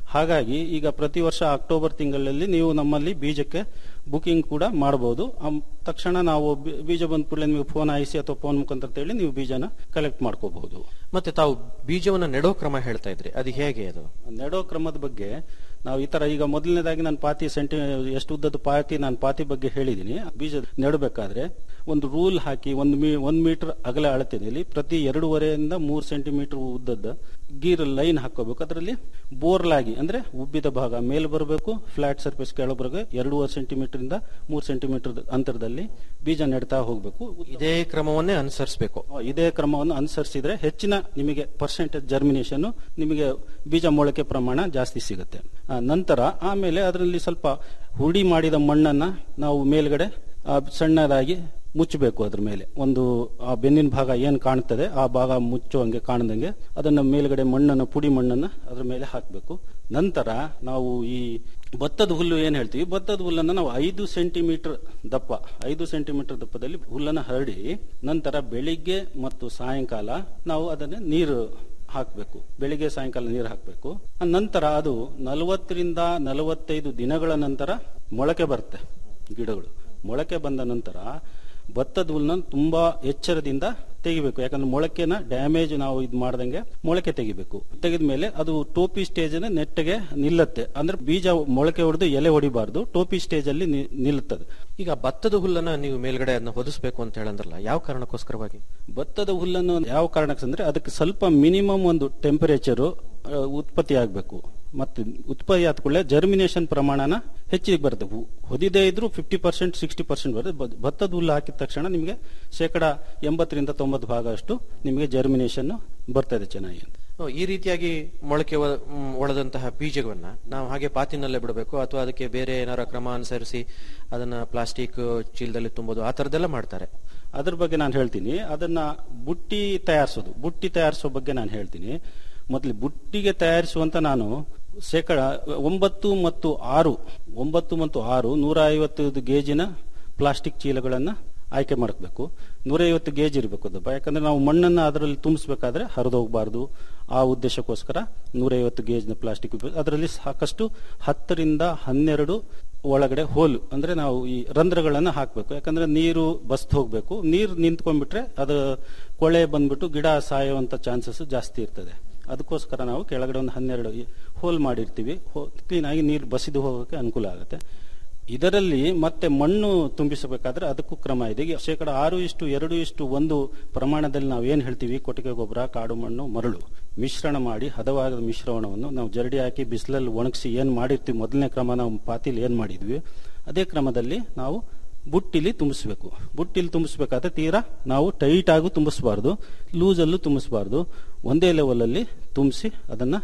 ಹಾಗಾಗಿ ಈಗ ಪ್ರತಿ ವರ್ಷ ಅಕ್ಟೋಬರ್ ತಿಂಗಳಲ್ಲಿ ನೀವು ನಮ್ಮಲ್ಲಿ ಬೀಜಕ್ಕೆ ಬುಕಿಂಗ್ ಕೂಡ ಮಾಡಬಹುದು ಅಮ್- ತಕ್ಷಣ ನಾವು ಬಿ- ಬೀಜ ಬಂದ ಕೂಡಲೇ ನಿಮಗೆ ಫೋನ್ ಆಯಿಸಿ ಅಥವಾ ಫೋನ್ ಮುಖಾಂತರ ಹೇಳಿ ನೀವು ಬೀಜನ ಕಲೆಕ್ಟ್ ಮಾಡ್ಕೋಬಹುದು ಮತ್ತೆ ತಾವು ಬೀಜವನ್ನ ನೆಡೋ ಕ್ರಮ ಹೇಳ್ತಾ ಇದ್ರಿ ಅದು ಹೇಗೆ ಅದು ನೆಡೋ ಕ್ರಮದ ಬಗ್ಗೆ ನಾವು ಈ ತರ ಈಗ ಮೊದಲನೇದಾಗಿ ನಾನು ಪಾತಿ ಸೆಂಟಿ ಎಷ್ಟು ಉದ್ದದ ಪಾತಿ ನಾನು ಪಾತಿ ಬಗ್ಗೆ ಹೇಳಿದ್ದೀನಿ ಬೀಜ ನೆಡಬೇಕಾದ್ರೆ ಒಂದು ರೂಲ್ ಹಾಕಿ ಒಂದು ಮೀ ಒಂದ್ ಮೀಟರ್ ಅಗಲ ಅಳತೆಯಲ್ಲಿ ಪ್ರತಿ ಎರಡೂವರೆಯಿಂದ ಮೂರು ಸೆಂಟಿಮೀಟರ್ ಉದ್ದದ ಗೀರ್ ಲೈನ್ ಹಾಕೋಬೇಕು ಅದರಲ್ಲಿ ಬೋರ್ಲಾಗಿ ಅಂದ್ರೆ ಉಬ್ಬಿದ ಭಾಗ ಮೇಲೆ ಬರಬೇಕು ಫ್ಲಾಟ್ ಸರ್ಫೇಸ್ ಕೆಳಗೆ ಬರಬೇಕು ಎರಡೂವರೆ ಸೆಂಟಿಮೀಟರ್ ಇಂದ ಮೂರು ಸೆಂಟಿಮೀಟರ್ ಅಂತರದಲ್ಲಿ ಬೀಜ ನೆಡ್ತಾ ಹೋಗಬೇಕು ಇದೇ ಕ್ರಮವನ್ನೇ ಅನುಸರಿಸಬೇಕು ಇದೇ ಕ್ರಮವನ್ನು ಅನುಸರಿಸಿದ್ರೆ ಹೆಚ್ಚಿನ ನಿಮಗೆ ಪರ್ಸೆಂಟೇಜ್ ಜರ್ಮಿನೇಷನ್ ನಿಮಗೆ ಬೀಜ ಮೊಳಕೆ ಪ್ರಮಾಣ ಜಾಸ್ತಿ ಸಿಗುತ್ತೆ ಆ, ನಂತರ ಆಮೇಲೆ ಅದರಲ್ಲಿ ಸ್ವಲ್ಪ ಹುಡಿ ಮಾಡಿದ ಮಣ್ಣನ್ನ ನಾವು ಮೇಲ್ಗಡೆ ಆ, ಸಣ್ಣದಾಗಿ ಮುಚ್ಚಬೇಕು ಅದ್ರ ಮೇಲೆ ಒಂದು ಆ ಬೆನ್ನಿನ ಭಾಗ ಏನ್ ಕಾಣ್ತದೆ ಆ ಭಾಗ ಮುಚ್ಚುವಂಗೆ ಕಾಣದಂಗೆ ಅದನ್ನ ಮೇಲ್ಗಡೆ ಮಣ್ಣನ್ನು ಪುಡಿ ಮಣ್ಣನ್ನ ಅದ್ರ ಮೇಲೆ ಹಾಕಬೇಕು ನಂತರ ನಾವು ಈ ಭತ್ತದ ಹುಲ್ಲು ಏನ್ ಹೇಳ್ತೀವಿ ಭತ್ತದ ಹುಲ್ಲನ್ನ ನಾವು ಐದು ಸೆಂಟಿಮೀಟರ್ ದಪ್ಪ ಐದು ಸೆಂಟಿಮೀಟರ್ ದಪ್ಪದಲ್ಲಿ ಹುಲ್ಲನ್ನ ಹರಡಿ ನಂತರ ಬೆಳಿಗ್ಗೆ ಮತ್ತು ಸಾಯಂಕಾಲ ನಾವು ಅದನ್ನ ನೀರು ಹಾಕಬೇಕು ಬೆಳಿಗ್ಗೆ ಸಾಯಂಕಾಲ ನೀರು ಹಾಕಬೇಕು ನಂತರ ಅದು ನಲವತ್ತರಿಂದ ನಲವತ್ತೈದು ದಿನಗಳ ನಂತರ ಮೊಳಕೆ ಬರುತ್ತೆ ಗಿಡಗಳು ಮೊಳಕೆ ಬಂದ ನಂತರ ಭತ್ತದ ಹುಲ್ಲನ್ನ ತುಂಬಾ ಎಚ್ಚರದಿಂದ ತೆಗಿಬೇಕು ಯಾಕಂದ್ರೆ ಮೊಳಕೆನ ಡ್ಯಾಮೇಜ್ ನಾವು ಇದು ಮಾಡ್ದಂಗೆ ಮೊಳಕೆ ತೆಗಿಬೇಕು ತೆಗೆದ ಮೇಲೆ ಅದು ಟೋಪಿ ಸ್ಟೇಜ್ ನೆಟ್ಟಗೆ ನಿಲ್ಲತ್ತೆ ಅಂದ್ರೆ ಬೀಜ ಮೊಳಕೆ ಹೊಡೆದು ಎಲೆ ಹೊಡಿಬಾರ್ದು ಟೋಪಿ ಸ್ಟೇಜ್ ಅಲ್ಲಿ ನಿ- ನಿಲ್ಲುತ್ತದೆ ಈಗ ಭತ್ತದ ಹುಲ್ಲನ್ನ ನೀವು ಮೇಲ್ಗಡೆ ಅದನ್ನ ಹೊದಿಸ್ಬೇಕು ಅಂತ ಹೇಳಂದ್ರಲ್ಲ ಯಾವ ಕಾರಣಕ್ಕೋಸ್ಕರವಾಗಿ ಭತ್ತದ ಹುಲ್ಲನ್ನು ಯಾವ ಕಾರಣಕ್ಕೆ ಅಂದ್ರೆ ಅದಕ್ಕೆ ಸ್ವಲ್ಪ ಮಿನಿಮಮ್ ಒಂದು ಟೆಂಪರೇಚರ್ ಉತ್ಪತ್ತಿ ಆಗಬೇಕು ಮತ್ತೆ ಉತ್ಪತ್ತಿ ಆದ ಕೂಡಲೇ ಜರ್ಮಿನೇಷನ್ ಪ್ರಮಾಣನ ಹೆಚ್ಚಿಗೆ ಬರುತ್ತೆ ಹು- ಹೊದಿದೇ ಇದ್ರೂ ಫಿಫ್ಟಿ ಪರ್ಸೆಂಟ್ ಸಿಕ್ಸ್ಟಿ ಪರ್ಸೆಂಟ್ ಬರುತ್ತೆ ಬ- ಭತ್ತದ ಹುಲ್ಲು ಹಾಕಿದ ತಕ್ಷಣ ನಿಮಗೆ ಶೇಕಡ ಎಂಬತ್ತರಿಂದ ತೊಂಬತ್ತು ಭಾಗ ಅಷ್ಟು ನಿಮಗೆ ಜರ್ಮಿನೇಷನ್ ಬರ್ತದೆ ಚೆನ್ನಾಗಿ ಅಂತ ಓ, ಈ ರೀತಿಯಾಗಿ ಮೊಳಕೆ ಒ- ಮ್, ಒಳದಂತಹ ಬೀಜವನ್ನ ನಾವು ಹಾಗೆ ಪಾತಿನಲ್ಲೇ ಬಿಡಬೇಕು ಅಥವಾ ಅದಕ್ಕೆ ಬೇರೆ ಏನಾರ ಕ್ರಮ ಅನುಸರಿಸಿ ಅದನ್ನ ಪ್ಲಾಸ್ಟಿಕ್ ಚೀಲದಲ್ಲಿ ತುಂಬೋದು ಆ ತರದೆಲ್ಲ ಮಾಡ್ತಾರೆ ಅದ್ರ ಬಗ್ಗೆ ನಾನು ಹೇಳ್ತೀನಿ ಅದನ್ನ ಬುಟ್ಟಿ ತಯಾರಿಸೋದು ಬುಟ್ಟಿ ತಯಾರಿಸೋ ಬಗ್ಗೆ ನಾನು ಹೇಳ್ತೀನಿ ಮೊದಲು ಬುಟ್ಟಿಗೆ ತಯಾರಿಸುವಂತ ನಾನು ಶೇಕಡ ಒಂಬತ್ತು ಮತ್ತು ಆರು ಒಂಬತ್ತು ಮತ್ತು ಆರು ನೂರ ಐವತ್ತು ಗೇಜಿನ ಪ್ಲಾಸ್ಟಿಕ್ ಚೀಲಗಳನ್ನ ಆಯ್ಕೆ ಮಾಡಬೇಕು ನೂರೈವತ್ತು ಗೇಜ್ ಇರಬೇಕು ದಪ್ಪ ಯಾಕಂದ್ರೆ ನಾವು ಮಣ್ಣನ್ನ ಅದರಲ್ಲಿ ತುಂಬಿಸ್ಬೇಕಾದ್ರೆ ಹರಿದೋಗಬಾರ್ದು ಆ ಉದ್ದೇಶಕ್ಕೋಸ್ಕರ ನೂರೈವತ್ತು ಗೇಜ್ನ ಪ್ಲಾಸ್ಟಿಕ್ ಅದರಲ್ಲಿ ಸಾಕಷ್ಟು ಹತ್ತರಿಂದ ಹನ್ನೆರಡು ಒಳಗಡೆ ಹೋಲ್ ಅಂದ್ರೆ ನಾವು ಈ ರಂಧ್ರಗಳನ್ನ ಹಾಕಬೇಕು ಯಾಕಂದ್ರೆ ನೀರು ಬಸ್ತ್ ಹೋಗ್ಬೇಕು ನೀರು ನಿಂತ್ಕೊಂಡ್ಬಿಟ್ರೆ ಅದು ಕೊಳೆ ಬಂದ್ಬಿಟ್ಟು ಗಿಡ ಸಾಯುವಂತ ಚಾನ್ಸಸ್ ಜಾಸ್ತಿ ಇರ್ತದೆ ಅದಕ್ಕೋಸ್ಕರ ನಾವು ಕೆಳಗಡೆ ಒಂದು ಹನ್ನೆರಡು ಹೋಲ್ ಮಾಡಿರ್ತೀವಿ ಕ್ಲೀನ್ ಆಗಿ ನೀರು ಬಸಿದು ಹೋಗೋಕೆ ಅನುಕೂಲ ಆಗುತ್ತೆ ಇದರಲ್ಲಿ ಮತ್ತೆ ಮಣ್ಣು ತುಂಬಿಸಬೇಕಾದ್ರೆ ಅದಕ್ಕೂ ಕ್ರಮ ಇದೆ ಈಗ ಶೇಕಡ ಆರು ಇಷ್ಟು ಎರಡು ಇಷ್ಟು ಒಂದು ಪ್ರಮಾಣದಲ್ಲಿ ನಾವು ಏನ್ ಹೇಳ್ತೀವಿ ಕೊಟ್ಟಿಗೆ ಗೊಬ್ಬರ ಕಾಡು ಮಣ್ಣು ಮರಳು ಮಿಶ್ರಣ ಮಾಡಿ ಹದವಾದ ಮಿಶ್ರಣವನ್ನು ನಾವು ಜರಡಿ ಹಾಕಿ ಬಿಸಿಲಲ್ಲಿ ಒಣಗಿಸಿ ಏನ್ ಮಾಡಿರ್ತೀವಿ ಮೊದಲನೇ ಕ್ರಮ ನಾವು ಪಾತಿಲಿ ಏನ್ ಮಾಡಿದ್ವಿ ಅದೇ ಕ್ರಮದಲ್ಲಿ ನಾವು ಬುಟ್ಟಿಲಿ ತುಂಬಿಸ್ಬೇಕು ಬುಟ್ಟಿಲಿ ತುಂಬಿಸ್ಬೇಕಾದ್ರೆ ತೀರಾ ನಾವು ಟೈಟ್ ಆಗೂ ತುಂಬಿಸಬಾರ್ದು ಲೂಸಲ್ಲೂ ತುಂಬಿಸಬಾರ್ದು ಒಂದೇ ಲೆವೆಲಲ್ಲಿ ತುಂಬಿಸಿ ಅದನ್ನ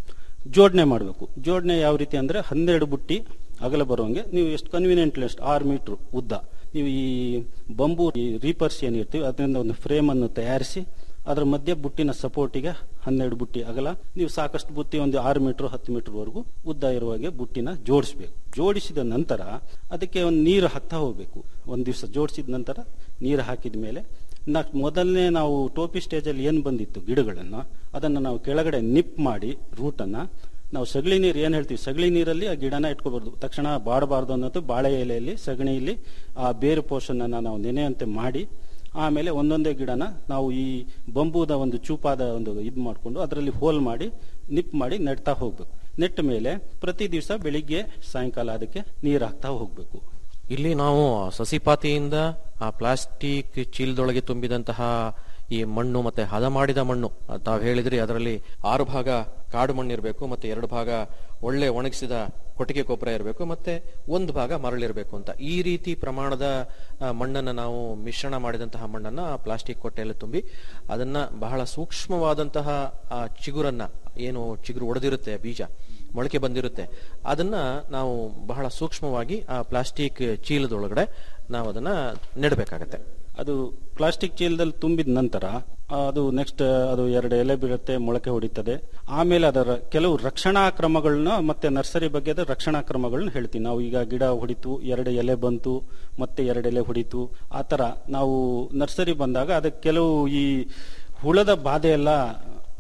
ಜೋಡಣೆ ಮಾಡಬೇಕು ಜೋಡಣೆ ಯಾವ ರೀತಿ ಅಂದ್ರೆ ಹನ್ನೆರಡು ಬುಟ್ಟಿ ಅಗಲ ಬರುವಂಗೆ ನೀವು ಎಷ್ಟು ಕನ್ವೀನಿಯಂಟ್ ಎಷ್ಟು ಆರು ಮೀಟರ್ ಉದ್ದ ನೀವು ಈ ಬಂಬು ಈ ರೀಪರ್ಸ್ ಏನಿರ್ತೀವಿ ಅದರಿಂದ ಒಂದು ಫ್ರೇಮ್ ಅನ್ನು ತಯಾರಿಸಿ ಅದರ ಮಧ್ಯೆ ಬುಟ್ಟಿನ ಸಪೋರ್ಟಿಗೆ ಹನ್ನೆರಡು ಬುಟ್ಟಿ ಅಗಲ ನೀವು ಸಾಕಷ್ಟು ಬುಟ್ಟಿ ಒಂದು ಆರು ಮೀಟರ್ ಹತ್ತು ಮೀಟರ್ ವರೆಗೂ ಉದ್ದ ಇರುವ ಹಾಗೆ ಬುಟ್ಟಿನ ಜೋಡಿಸ್ಬೇಕು ಜೋಡಿಸಿದ ನಂತರ ಅದಕ್ಕೆ ಒಂದು ನೀರು ಹಾಕ್ತಾ ಹೋಗ್ಬೇಕು ಒಂದ್ ದಿವಸ ಜೋಡಿಸಿದ ನಂತರ ನೀರು ಹಾಕಿದ ಮೇಲೆ ನಾ- ಮೊದಲನೇ ನಾವು ಟೋಪಿ ಸ್ಟೇಜ್ ಅಲ್ಲಿ ಏನ್ ಬಂದಿತ್ತು ಗಿಡಗಳನ್ನ ಅದನ್ನ ನಾವು ಕೆಳಗಡೆ ನಿಪ್ ಮಾಡಿ ರೂಟನ್ನ ನಾವು ಸಗಳಿ ನೀರು ಏನ್ ಹೇಳ್ತೀವಿ ಸಗಳಿ ನೀರಲ್ಲಿ ಆ ಗಿಡನ ಇಟ್ಕೋಬಾರ್ದು ತಕ್ಷಣ ಬಾಡಬಾರ್ದು ಅನ್ನೋದು ಬಾಳೆ ಎಲೆಯಲ್ಲಿ ಸಗಣಿಯಲ್ಲಿ ಆ ಬೇರು ಪೋಷನ್ ಅನ್ನ ನಾವು ನೆನೆಯಂತೆ ಮಾಡಿ ಆಮೇಲೆ ಒಂದೊಂದೇ ಗಿಡನ ನಾವು ಈ ಬಂಬೂದ ಒಂದು ಚೂಪಾದ ಒಂದು ಇದು ಮಾಡಿಕೊಂಡು ಅದರಲ್ಲಿ ಹೋಲ್ ಮಾಡಿ ನಿಪ್ ಮಾಡಿ ನೆಡ್ತಾ ಹೋಗ್ಬೇಕು ನೆಟ್ಟ ಮೇಲೆ ಪ್ರತಿ ದಿವಸ ಬೆಳಿಗ್ಗೆ ಸಾಯಂಕಾಲ ಅದಕ್ಕೆ ನೀರು ಹಾಕ್ತಾ ಹೋಗ್ಬೇಕು ಇಲ್ಲಿ ನಾವು ಸಸಿಪಾತಿಯಿಂದ ಆ ಪ್ಲಾಸ್ಟಿಕ್ ಚೀಲದೊಳಗೆ ತುಂಬಿದಂತಹ ಈ ಮಣ್ಣು ಮತ್ತೆ ಹದ ಮಾಡಿದ ಮಣ್ಣು ಅದ್ ತಾವ್ ಹೇಳಿದ್ರಿ ಅದರಲ್ಲಿ ಆರು ಭಾಗ ಕಾಡು ಮಣ್ಣು ಇರಬೇಕು ಮತ್ತೆ ಎರಡು ಭಾಗ ಒಳ್ಳೆ ಒಣಗಿಸಿದ ಕೊಟ್ಟಿಗೆ ಗೊಬ್ಬರ ಇರಬೇಕು ಮತ್ತೆ ಒಂದು ಭಾಗ ಮರಳಿರಬೇಕು ಅಂತ ಈ ರೀತಿ ಪ್ರಮಾಣದ ಆ, ಮಣ್ಣನ್ನ ನಾವು ಮಿಶ್ರಣ ಮಾಡಿದಂತಹ ಮಣ್ಣನ್ನ ಆ ಪ್ಲಾಸ್ಟಿಕ್ ಕೊಟ್ಟೆಯಲ್ಲಿ ತುಂಬಿ ಅದನ್ನ ಬಹಳ ಸೂಕ್ಷ್ಮವಾದಂತಹ ಆ ಚಿಗುರನ್ನ ಏನು ಚಿಗುರು ಒಡೆದಿರುತ್ತೆ ಬೀಜ ಮೊಳಕೆ ಬಂದಿರುತ್ತೆ ಅದನ್ನ ನಾವು ಬಹಳ ಸೂಕ್ಷ್ಮವಾಗಿ ಆ ಪ್ಲಾಸ್ಟಿಕ್ ಚೀಲದೊಳಗಡೆ ನಾವು ಅದನ್ನ ನೆಡಬೇಕಾಗತ್ತೆ ಅದು ಪ್ಲಾಸ್ಟಿಕ್ ಚೀಲದಲ್ಲಿ ತುಂಬಿದ ನಂತರ ಅದು ನೆಕ್ಸ್ಟ್ ಅದು ಎರಡು ಎಲೆ ಬೀಳುತ್ತೆ ಮೊಳಕೆ ಹೊಡಿತದೆ ಆಮೇಲೆ ಅದರ ಕೆಲವು ರಕ್ಷಣಾ ಕ್ರಮಗಳನ್ನ ಮತ್ತೆ ನರ್ಸರಿ ಬಗ್ಗೆ ರಕ್ಷಣಾ ಕ್ರಮಗಳನ್ನ ಹೇಳ್ತೀನಿ ನಾವು ಈಗ ಗಿಡ ಹೊಡಿತು ಎರಡು ಎಲೆ ಬಂತು ಮತ್ತೆ ಎರಡು ಎಲೆ ಹೊಡಿತು ಆ ತರ ನಾವು ನರ್ಸರಿ ಬಂದಾಗ ಅದಕ್ಕೆ ಕೆಲವು ಈ ಹುಳದ ಬಾಧೆ ಎಲ್ಲ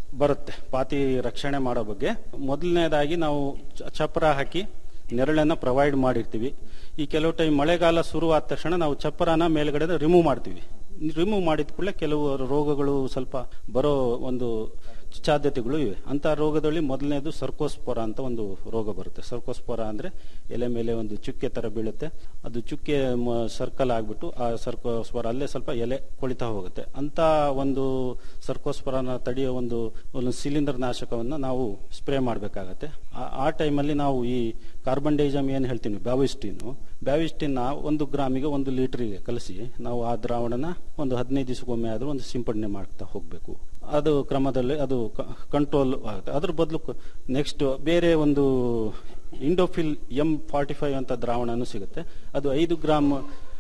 ಬರುತ್ತೆ ಪಾತಿ ರಕ್ಷಣೆ ಮಾಡೋ ಬಗ್ಗೆ ಮೊದಲನೇದಾಗಿ ನಾವು ಚ- ಚಪ್ರ ಹಾಕಿ ನೆರಳನ್ನ ಪ್ರೊವೈಡ್ ಮಾಡಿರ್ತೀವಿ ಈ ಕೆಲವು ಟೈಮ್ ಮಳೆಗಾಲ ಶುರುವಾದ ತಕ್ಷಣ ನಾವು ಚಪ್ಪರನ ಮೇಲ್ಗಡೆ ರಿಮೂವ್ ಮಾಡ್ತೀವಿ ರಿಮೂವ್ ಮಾಡಿದ ಕೂಡಲೇ ಕೆಲವು ರೋಗಗಳು ಸ್ವಲ್ಪ ಬರೋ ಒಂದು ಸಾಧ್ಯತೆಗಳು ಇವೆ ಅಂತ ರೋಗದಲ್ಲಿ ಮೊದಲನೇದು ಸರ್ಕೋಸ್ಪೊರ ಅಂತ ಒಂದು ರೋಗ ಬರುತ್ತೆ ಸರ್ಕೋಸ್ಪೊರ ಅಂದ್ರೆ ಎಲೆ ಮೇಲೆ ಒಂದು ಚುಕ್ಕೆ ತರ ಬೀಳುತ್ತೆ ಅದು ಚುಕ್ಕೆ ಸರ್ಕಲ್ ಆಗ್ಬಿಟ್ಟು ಆ ಸರ್ಕೋಸ್ಪೊರ ಅಲ್ಲೇ ಸ್ವಲ್ಪ ಎಲೆ ಕೊಳಿತಾ ಹೋಗುತ್ತೆ ಅಂತ ಒಂದು ಸರ್ಕೋಸ್ಪೊರನ ತಡೆಯೋ ಒಂದು ಒಂದು ಸಿಲಿಂಡರ್ ನಾಶಕವನ್ನ ನಾವು ಸ್ಪ್ರೇ ಮಾಡಬೇಕಾಗತ್ತೆ ಆ ಟೈಮಲ್ಲಿ ನಾವು ಈ ಕಾರ್ಬನ್ ಡೈಜಮ್ ಏನ್ ಹೇಳ್ತೀವಿ ಬ್ಯಾವಿಸ್ಟಿನ್ ಬ್ಯಾವಿಸ್ಟಿನ್ ಒಂದು ಗ್ರಾಮಿಗೆ ಒಂದು ಲೀಟರ್ಗೆ ಕಲಸಿ ನಾವು ಆ ದ್ರಾವಣನ ಒಂದು ಹದಿನೈದು ದಿವಸಕ್ಕೊಮ್ಮೆ ಆದ್ರೂ ಒಂದು ಸಿಂಪಡಣೆ ಮಾಡ್ತಾ ಹೋಗ್ಬೇಕು ಅದು ಕ್ರಮದಲ್ಲಿ ಅದು ಕಂಟ್ರೋಲ್ ಆಗುತ್ತೆ ಅದ್ರ ಬದಲು ನೆಕ್ಸ್ಟ್ ಬೇರೆ ಒಂದು ಇಂಡೋಫಿಲ್ ಎಂ ಫಾರ್ಟಿ ಫೈವ್ ಅಂತ ದ್ರಾವಣನೂ ಸಿಗುತ್ತೆ ಅದು ಐದು ಗ್ರಾಮ್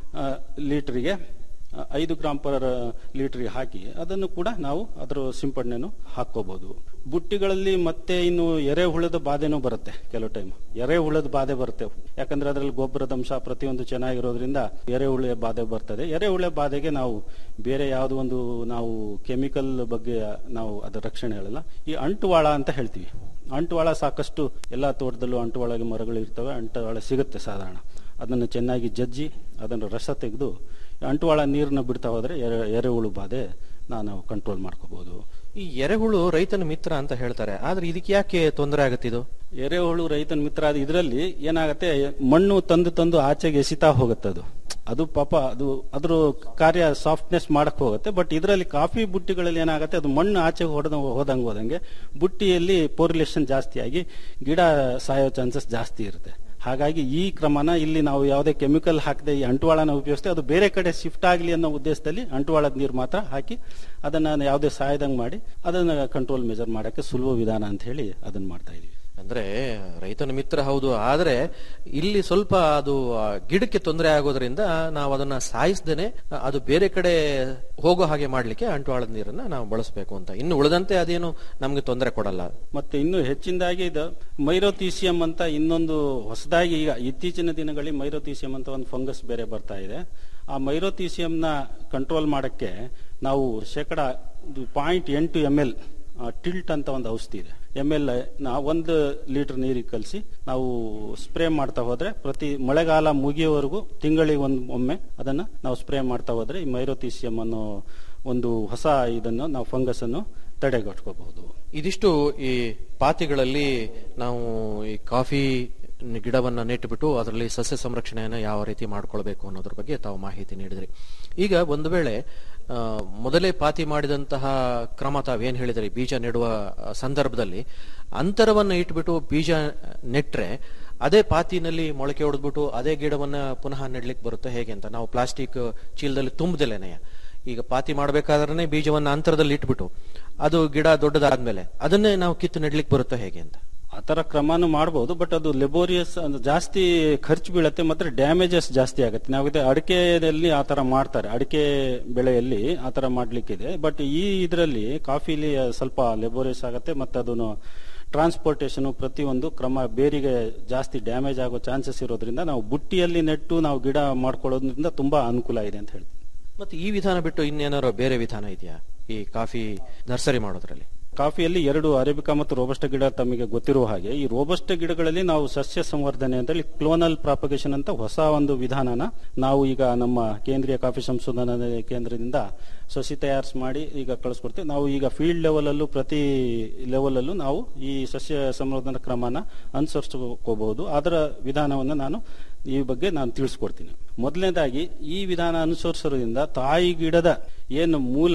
ಲೀಟರ್ಗೆ ಐದು ಗ್ರಾಮ್ ಪರ್ ಲೀಟರ್ಗೆ ಹಾಕಿ ಅದನ್ನು ಕೂಡ ನಾವು ಅದರ ಸಿಂಪಡಣೆನು ಹಾಕೋಬಹುದು ಬುಟ್ಟಿಗಳಲ್ಲಿ ಮತ್ತೆ ಇನ್ನು ಎರೆಹುಳದ ಬಾಧೆನೂ ಬರುತ್ತೆ ಕೆಲವು ಟೈಮ್ ಎರೆಹುಳದ ಬಾಧೆ ಬರುತ್ತೆ ಯಾಕಂದ್ರೆ ಅದರಲ್ಲಿ ಗೊಬ್ಬರದ ಅಂಶ ಪ್ರತಿಯೊಂದು ಚೆನ್ನಾಗಿರೋದ್ರಿಂದ ಎರೆಹುಳ ಬಾಧೆ ಬರ್ತದೆ ಎರೆಹುಳ ಬಾಧೆಗೆ ನಾವು ಬೇರೆ ಯಾವುದೋ ಒಂದು ನಾವು ಕೆಮಿಕಲ್ ಬಗ್ಗೆ ನಾವು ಅದರ ರಕ್ಷಣೆ ಹೇಳಲ್ಲ ಈ ಅಂಟುವಾಳ ಅಂತ ಹೇಳ್ತೀವಿ ಅಂಟುವಾಳ ಸಾಕಷ್ಟು ಎಲ್ಲಾ ತೋಟದಲ್ಲೂ ಅಂಟುವಾಳಗೆ ಮರಗಳು ಇರ್ತವೆ ಅಂಟುವಾಳ ಸಿಗುತ್ತೆ ಸಾಧಾರಣ ಅದನ್ನು ಚೆನ್ನಾಗಿ ಜಜ್ಜಿ ಅದನ್ನು ರಸ ತೆಗೆದು ಅಂಟುವಾಳ ನೀರನ್ನ ಬಿಡ್ತಾ ಹೋದ್ರೆ ಎರೆ- ಎರೆಹುಳು ಬಾಧೆ ನಾನು ಕಂಟ್ರೋಲ್ ಮಾಡ್ಕೋಬಹುದು ಈ ಎರೆಹುಳು ರೈತನ ಮಿತ್ರ ಅಂತ ಹೇಳ್ತಾರೆ ಆದ್ರೆ ಇದಕ್ಕೆ ಯಾಕೆ ತೊಂದರೆ ಆಗುತ್ತಿದು ಎರೆಹುಳು ರೈತನ ಮಿತ್ರ ಅದು ಇದರಲ್ಲಿ ಏನಾಗತ್ತೆ ಮಣ್ಣು ತಂದು ತಂದು ಆಚೆಗೆ ಎಸಿತಾ ಹೋಗುತ್ತೆ ಅದು ಅದು ಪಾಪ ಅದು ಅದ್ರ ಕಾರ್ಯ ಸಾಫ್ಟ್ನೆಸ್ ಮಾಡಕ್ ಹೋಗುತ್ತೆ ಬಟ್ ಇದರಲ್ಲಿ ಕಾಫಿ ಬುಟ್ಟಿಗಳಲ್ಲಿ ಏನಾಗುತ್ತೆ ಅದು ಮಣ್ಣು ಆಚೆಗೆ ಹೊಡೆದ ಹೋದಂಗೆ ಹೋದಂಗೆ ಬುಟ್ಟಿಯಲ್ಲಿ ಪೋರ್ಯುಲೇಷನ್ ಜಾಸ್ತಿ ಆಗಿ ಗಿಡ ಸಾಯೋ ಚಾನ್ಸಸ್ ಜಾಸ್ತಿ ಇರುತ್ತೆ ಹಾಗಾಗಿ ಈ ಕ್ರಮನ ಇಲ್ಲಿ ನಾವು ಯಾವುದೇ ಕೆಮಿಕಲ್ ಹಾಕದೆ ಈ ಅಂಟುವಾಳನ ಉಪಯೋಗಿಸ್ತೇವೆ ಅದು ಬೇರೆ ಕಡೆ ಶಿಫ್ಟ್ ಆಗಲಿ ಅನ್ನೋ ಉದ್ದೇಶದಲ್ಲಿ ಅಂಟುವಾಳದ ನೀರು ಮಾತ್ರ ಹಾಕಿ ಅದನ್ನ ಯಾವುದೇ ಸಾಯದಂಗೆ ಮಾಡಿ ಅದನ್ನ ಕಂಟ್ರೋಲ್ ಮೆಜರ್ ಮಾಡಕ್ಕೆ ಸುಲಭ ವಿಧಾನ ಅಂತ ಹೇಳಿ ಅದನ್ನ ಮಾಡ್ತಾ ಇದೀವಿ ಅಂದ್ರೆ ರೈತನ ಮಿತ್ರ ಹೌದು ಆದ್ರೆ ಇಲ್ಲಿ ಸ್ವಲ್ಪ ಅದು ಆ, ಗಿಡಕ್ಕೆ ತೊಂದರೆ ಆಗೋದ್ರಿಂದ ನಾವು ಅದನ್ನ ಸಾಯಿಸ್ದೇನೆ ಅದು ಬೇರೆ ಕಡೆ ಹೋಗೋ ಹಾಗೆ ಮಾಡ್ಲಿಕ್ಕೆ ಅಂಟುವಾಳದ ನೀರನ್ನ ನಾವು ಬಳಸಬೇಕು ಅಂತ ಇನ್ನು ಉಳಿದಂತೆ ಅದೇನು ನಮ್ಗೆ ತೊಂದರೆ ಕೊಡಲ್ಲ ಮತ್ತೆ ಇನ್ನು ಹೆಚ್ಚಿನದಾಗಿ ಇದು ಮೈರೋಥೀಸಿಯಂ ಅಂತ ಇನ್ನೊಂದು ಹೊಸದಾಗಿ ಈಗ ಇತ್ತೀಚಿನ ದಿನಗಳಲ್ಲಿ ಮೈರೋಥೀಸಿಯಂ ಅಂತ ಒಂದು ಫಂಗಸ್ ಬೇರೆ ಬರ್ತಾ ಇದೆ ಆ ಮೈರೋಥೀಸಿಯಂನ ಕಂಟ್ರೋಲ್ ಮಾಡಕ್ಕೆ ನಾವು ಶೇಕಡ ಪಾಯಿಂಟ್ ಎಂಟು ಎಂ ಎಲ್ ಟಿಲ್ಟ್ ಅಂತ ಒಂದು ಔಷಧಿ ಇದೆ ಎಮ್ ಎಲ್ ನಾ ಒಂದು ಲೀಟರ್ ನೀರಿಗೆ ಕಲಸಿ ನಾವು ಸ್ಪ್ರೇ ಮಾಡ್ತಾ ಹೋದ್ರೆ ಪ್ರತಿ ಮಳೆಗಾಲ ಮುಗಿಯೋವರೆಗೂ ತಿಂಗಳಿಗೆ ಒಂದು ಒಮ್ಮೆ ಅದನ್ನ ನಾವು ಸ್ಪ್ರೇ ಮಾಡ್ತಾ ಹೋದ್ರೆ ಈ ಮೈರೋಥೀಸಿಯಂ ಅನ್ನೋ ಒಂದು ಹೊಸ ಇದನ್ನು ನಾವು ಫಂಗಸ್ ಅನ್ನು ತಡೆಗಟ್ಕೋಬಹುದು ಇದಿಷ್ಟು ಈ ಪಾತಿಗಳಲ್ಲಿ ನಾವು ಈ ಕಾಫಿ ಗಿಡವನ್ನ ನೆಟ್ಟುಬಿಟ್ಟು ಅದರಲ್ಲಿ ಸಸ್ಯ ಸಂರಕ್ಷಣೆಯನ್ನ ಯಾವ ರೀತಿ ಮಾಡ್ಕೊಳ್ಬೇಕು ಅನ್ನೋದ್ರ ಬಗ್ಗೆ ತಾವು ಮಾಹಿತಿ ನೀಡಿದ್ರಿ ಈಗ ಒಂದು ವೇಳೆ ಆ, ಮೊದಲೇ ಪಾತಿ ಮಾಡಿದಂತಹ ಕ್ರಮ ತಾವೇನ್ ಹೇಳಿದ್ರಿ ಬೀಜ ನೆಡುವ ಆ, ಸಂದರ್ಭದಲ್ಲಿ ಅಂತರವನ್ನ ಇಟ್ಬಿಟ್ಟು ಬೀಜ ನೆಟ್ರೆ ಅದೇ ಪಾತಿನಲ್ಲಿ ಮೊಳಕೆ ಹೊಡೆದ್ಬಿಟ್ಟು ಅದೇ ಗಿಡವನ್ನ ಪುನಃ ನೆಡ್ಲಿಕ್ಕೆ ಬರುತ್ತೆ ಹೇಗೆ ಅಂತ ನಾವು ಪ್ಲಾಸ್ಟಿಕ್ ಚೀಲದಲ್ಲಿ ತುಂಬದಲೇನೆಯ ಈಗ ಪಾತಿ ಮಾಡಬೇಕಾದ್ರೆ ಬೀಜವನ್ನ ಅಂತರದಲ್ಲಿ ಇಟ್ಬಿಟ್ಟು ಅದು ಗಿಡ ದೊಡ್ಡದಾದ್ಮೇಲೆ ಅದನ್ನೇ ನಾವು ಕಿತ್ತು ನೆಡ್ಲಿಕ್ಕೆ ಬರುತ್ತೋ ಹೇಗೆ ಅಂತ ಆ ತರ ಕ್ರಮನೂ ಮಾಡಬಹುದು ಬಟ್ ಅದು ಲೆಬೋರಿಯಸ್ ಜಾಸ್ತಿ ಖರ್ಚು ಬೀಳತ್ತೆ ಮತ್ತೆ ಡ್ಯಾಮೇಜಸ್ ಜಾಸ್ತಿ ಆಗುತ್ತೆ ನಾವು ಇದು ಅಡಿಕೆಯಲ್ಲಿ ಆ ತರ ಮಾಡ್ತಾರೆ ಅಡಿಕೆ ಬೆಳೆಯಲ್ಲಿ ಆ ತರ ಮಾಡ್ಲಿಕ್ಕಿದೆ ಬಟ್ ಈ ಇದರಲ್ಲಿ ಕಾಫಿಲಿ ಸ್ವಲ್ಪ ಲೆಬೋರಿಯಸ್ ಆಗುತ್ತೆ ಮತ್ತೆ ಅದನ್ನು ಟ್ರಾನ್ಸ್ಪೋರ್ಟೇಷನ್ ಪ್ರತಿಯೊಂದು ಕ್ರಮ ಬೇರಿಗೆ ಜಾಸ್ತಿ ಡ್ಯಾಮೇಜ್ ಆಗೋ ಚಾನ್ಸಸ್ ಇರೋದ್ರಿಂದ ನಾವು ಬುಟ್ಟಿಯಲ್ಲಿ ನೆಟ್ಟು ನಾವು ಗಿಡ ಮಾಡ್ಕೊಳ್ಳೋದ್ರಿಂದ ತುಂಬಾ ಅನುಕೂಲ ಇದೆ ಅಂತ ಹೇಳ್ತೀವಿ ಮತ್ತೆ ಈ ವಿಧಾನ ಬಿಟ್ಟು ಇನ್ನೇನಾರು ಬೇರೆ ವಿಧಾನ ಇದೆಯಾ ಈ ಕಾಫಿ ನರ್ಸರಿ ಮಾಡೋದ್ರಲ್ಲಿ ಕಾಫಿಯಲ್ಲಿ ಎರಡು ಅರೇಬಿಕಾ ಮತ್ತು ರೋಬಸ್ಟ ಗಿಡ ತಮಗೆ ಗೊತ್ತಿರುವ ಹಾಗೆ ಈ ರೋಬಸ್ಟ ಗಿಡಗಳಲ್ಲಿ ನಾವು ಸಸ್ಯ ಸಂವರ್ಧನೆ ಅಂತ ಹೇಳಿ ಕ್ಲೋನಲ್ ಪ್ರಾಪಗೇಷನ್ ಅಂತ ಹೊಸ ಒಂದು ವಿಧಾನನ ನಾವು ಈಗ ನಮ್ಮ ಕೇಂದ್ರೀಯ ಕಾಫಿ ಸಂಶೋಧನಾ ಕೇಂದ್ರದಿಂದ ಸಸಿ ತಯಾರಿಸಿ ಮಾಡಿ ಈಗ ಕಳಿಸ್ಕೊಡ್ತೀವಿ ನಾವು ಈಗ ಫೀಲ್ಡ್ ಲೆವೆಲ್ ಅಲ್ಲೂ ಪ್ರತಿ ಲೆವೆಲ್ ಅಲ್ಲೂ ನಾವು ಈ ಸಸ್ಯ ಸಂವರ್ಧನಾ ಕ್ರಮನ ಅನುಸರಿಸ್ಕೋಬಹುದು ಅದರ ವಿಧಾನವನ್ನು ನಾನು ಈ ಬಗ್ಗೆ ನಾನು ತಿಳಿಸ್ಕೊಡ್ತೀನಿ ಮೊದಲನೇದಾಗಿ ಈ ವಿಧಾನ ಅನುಸರಿಸೋದ್ರಿಂದ ತಾಯಿ ಗಿಡದ ಏನು ಮೂಲ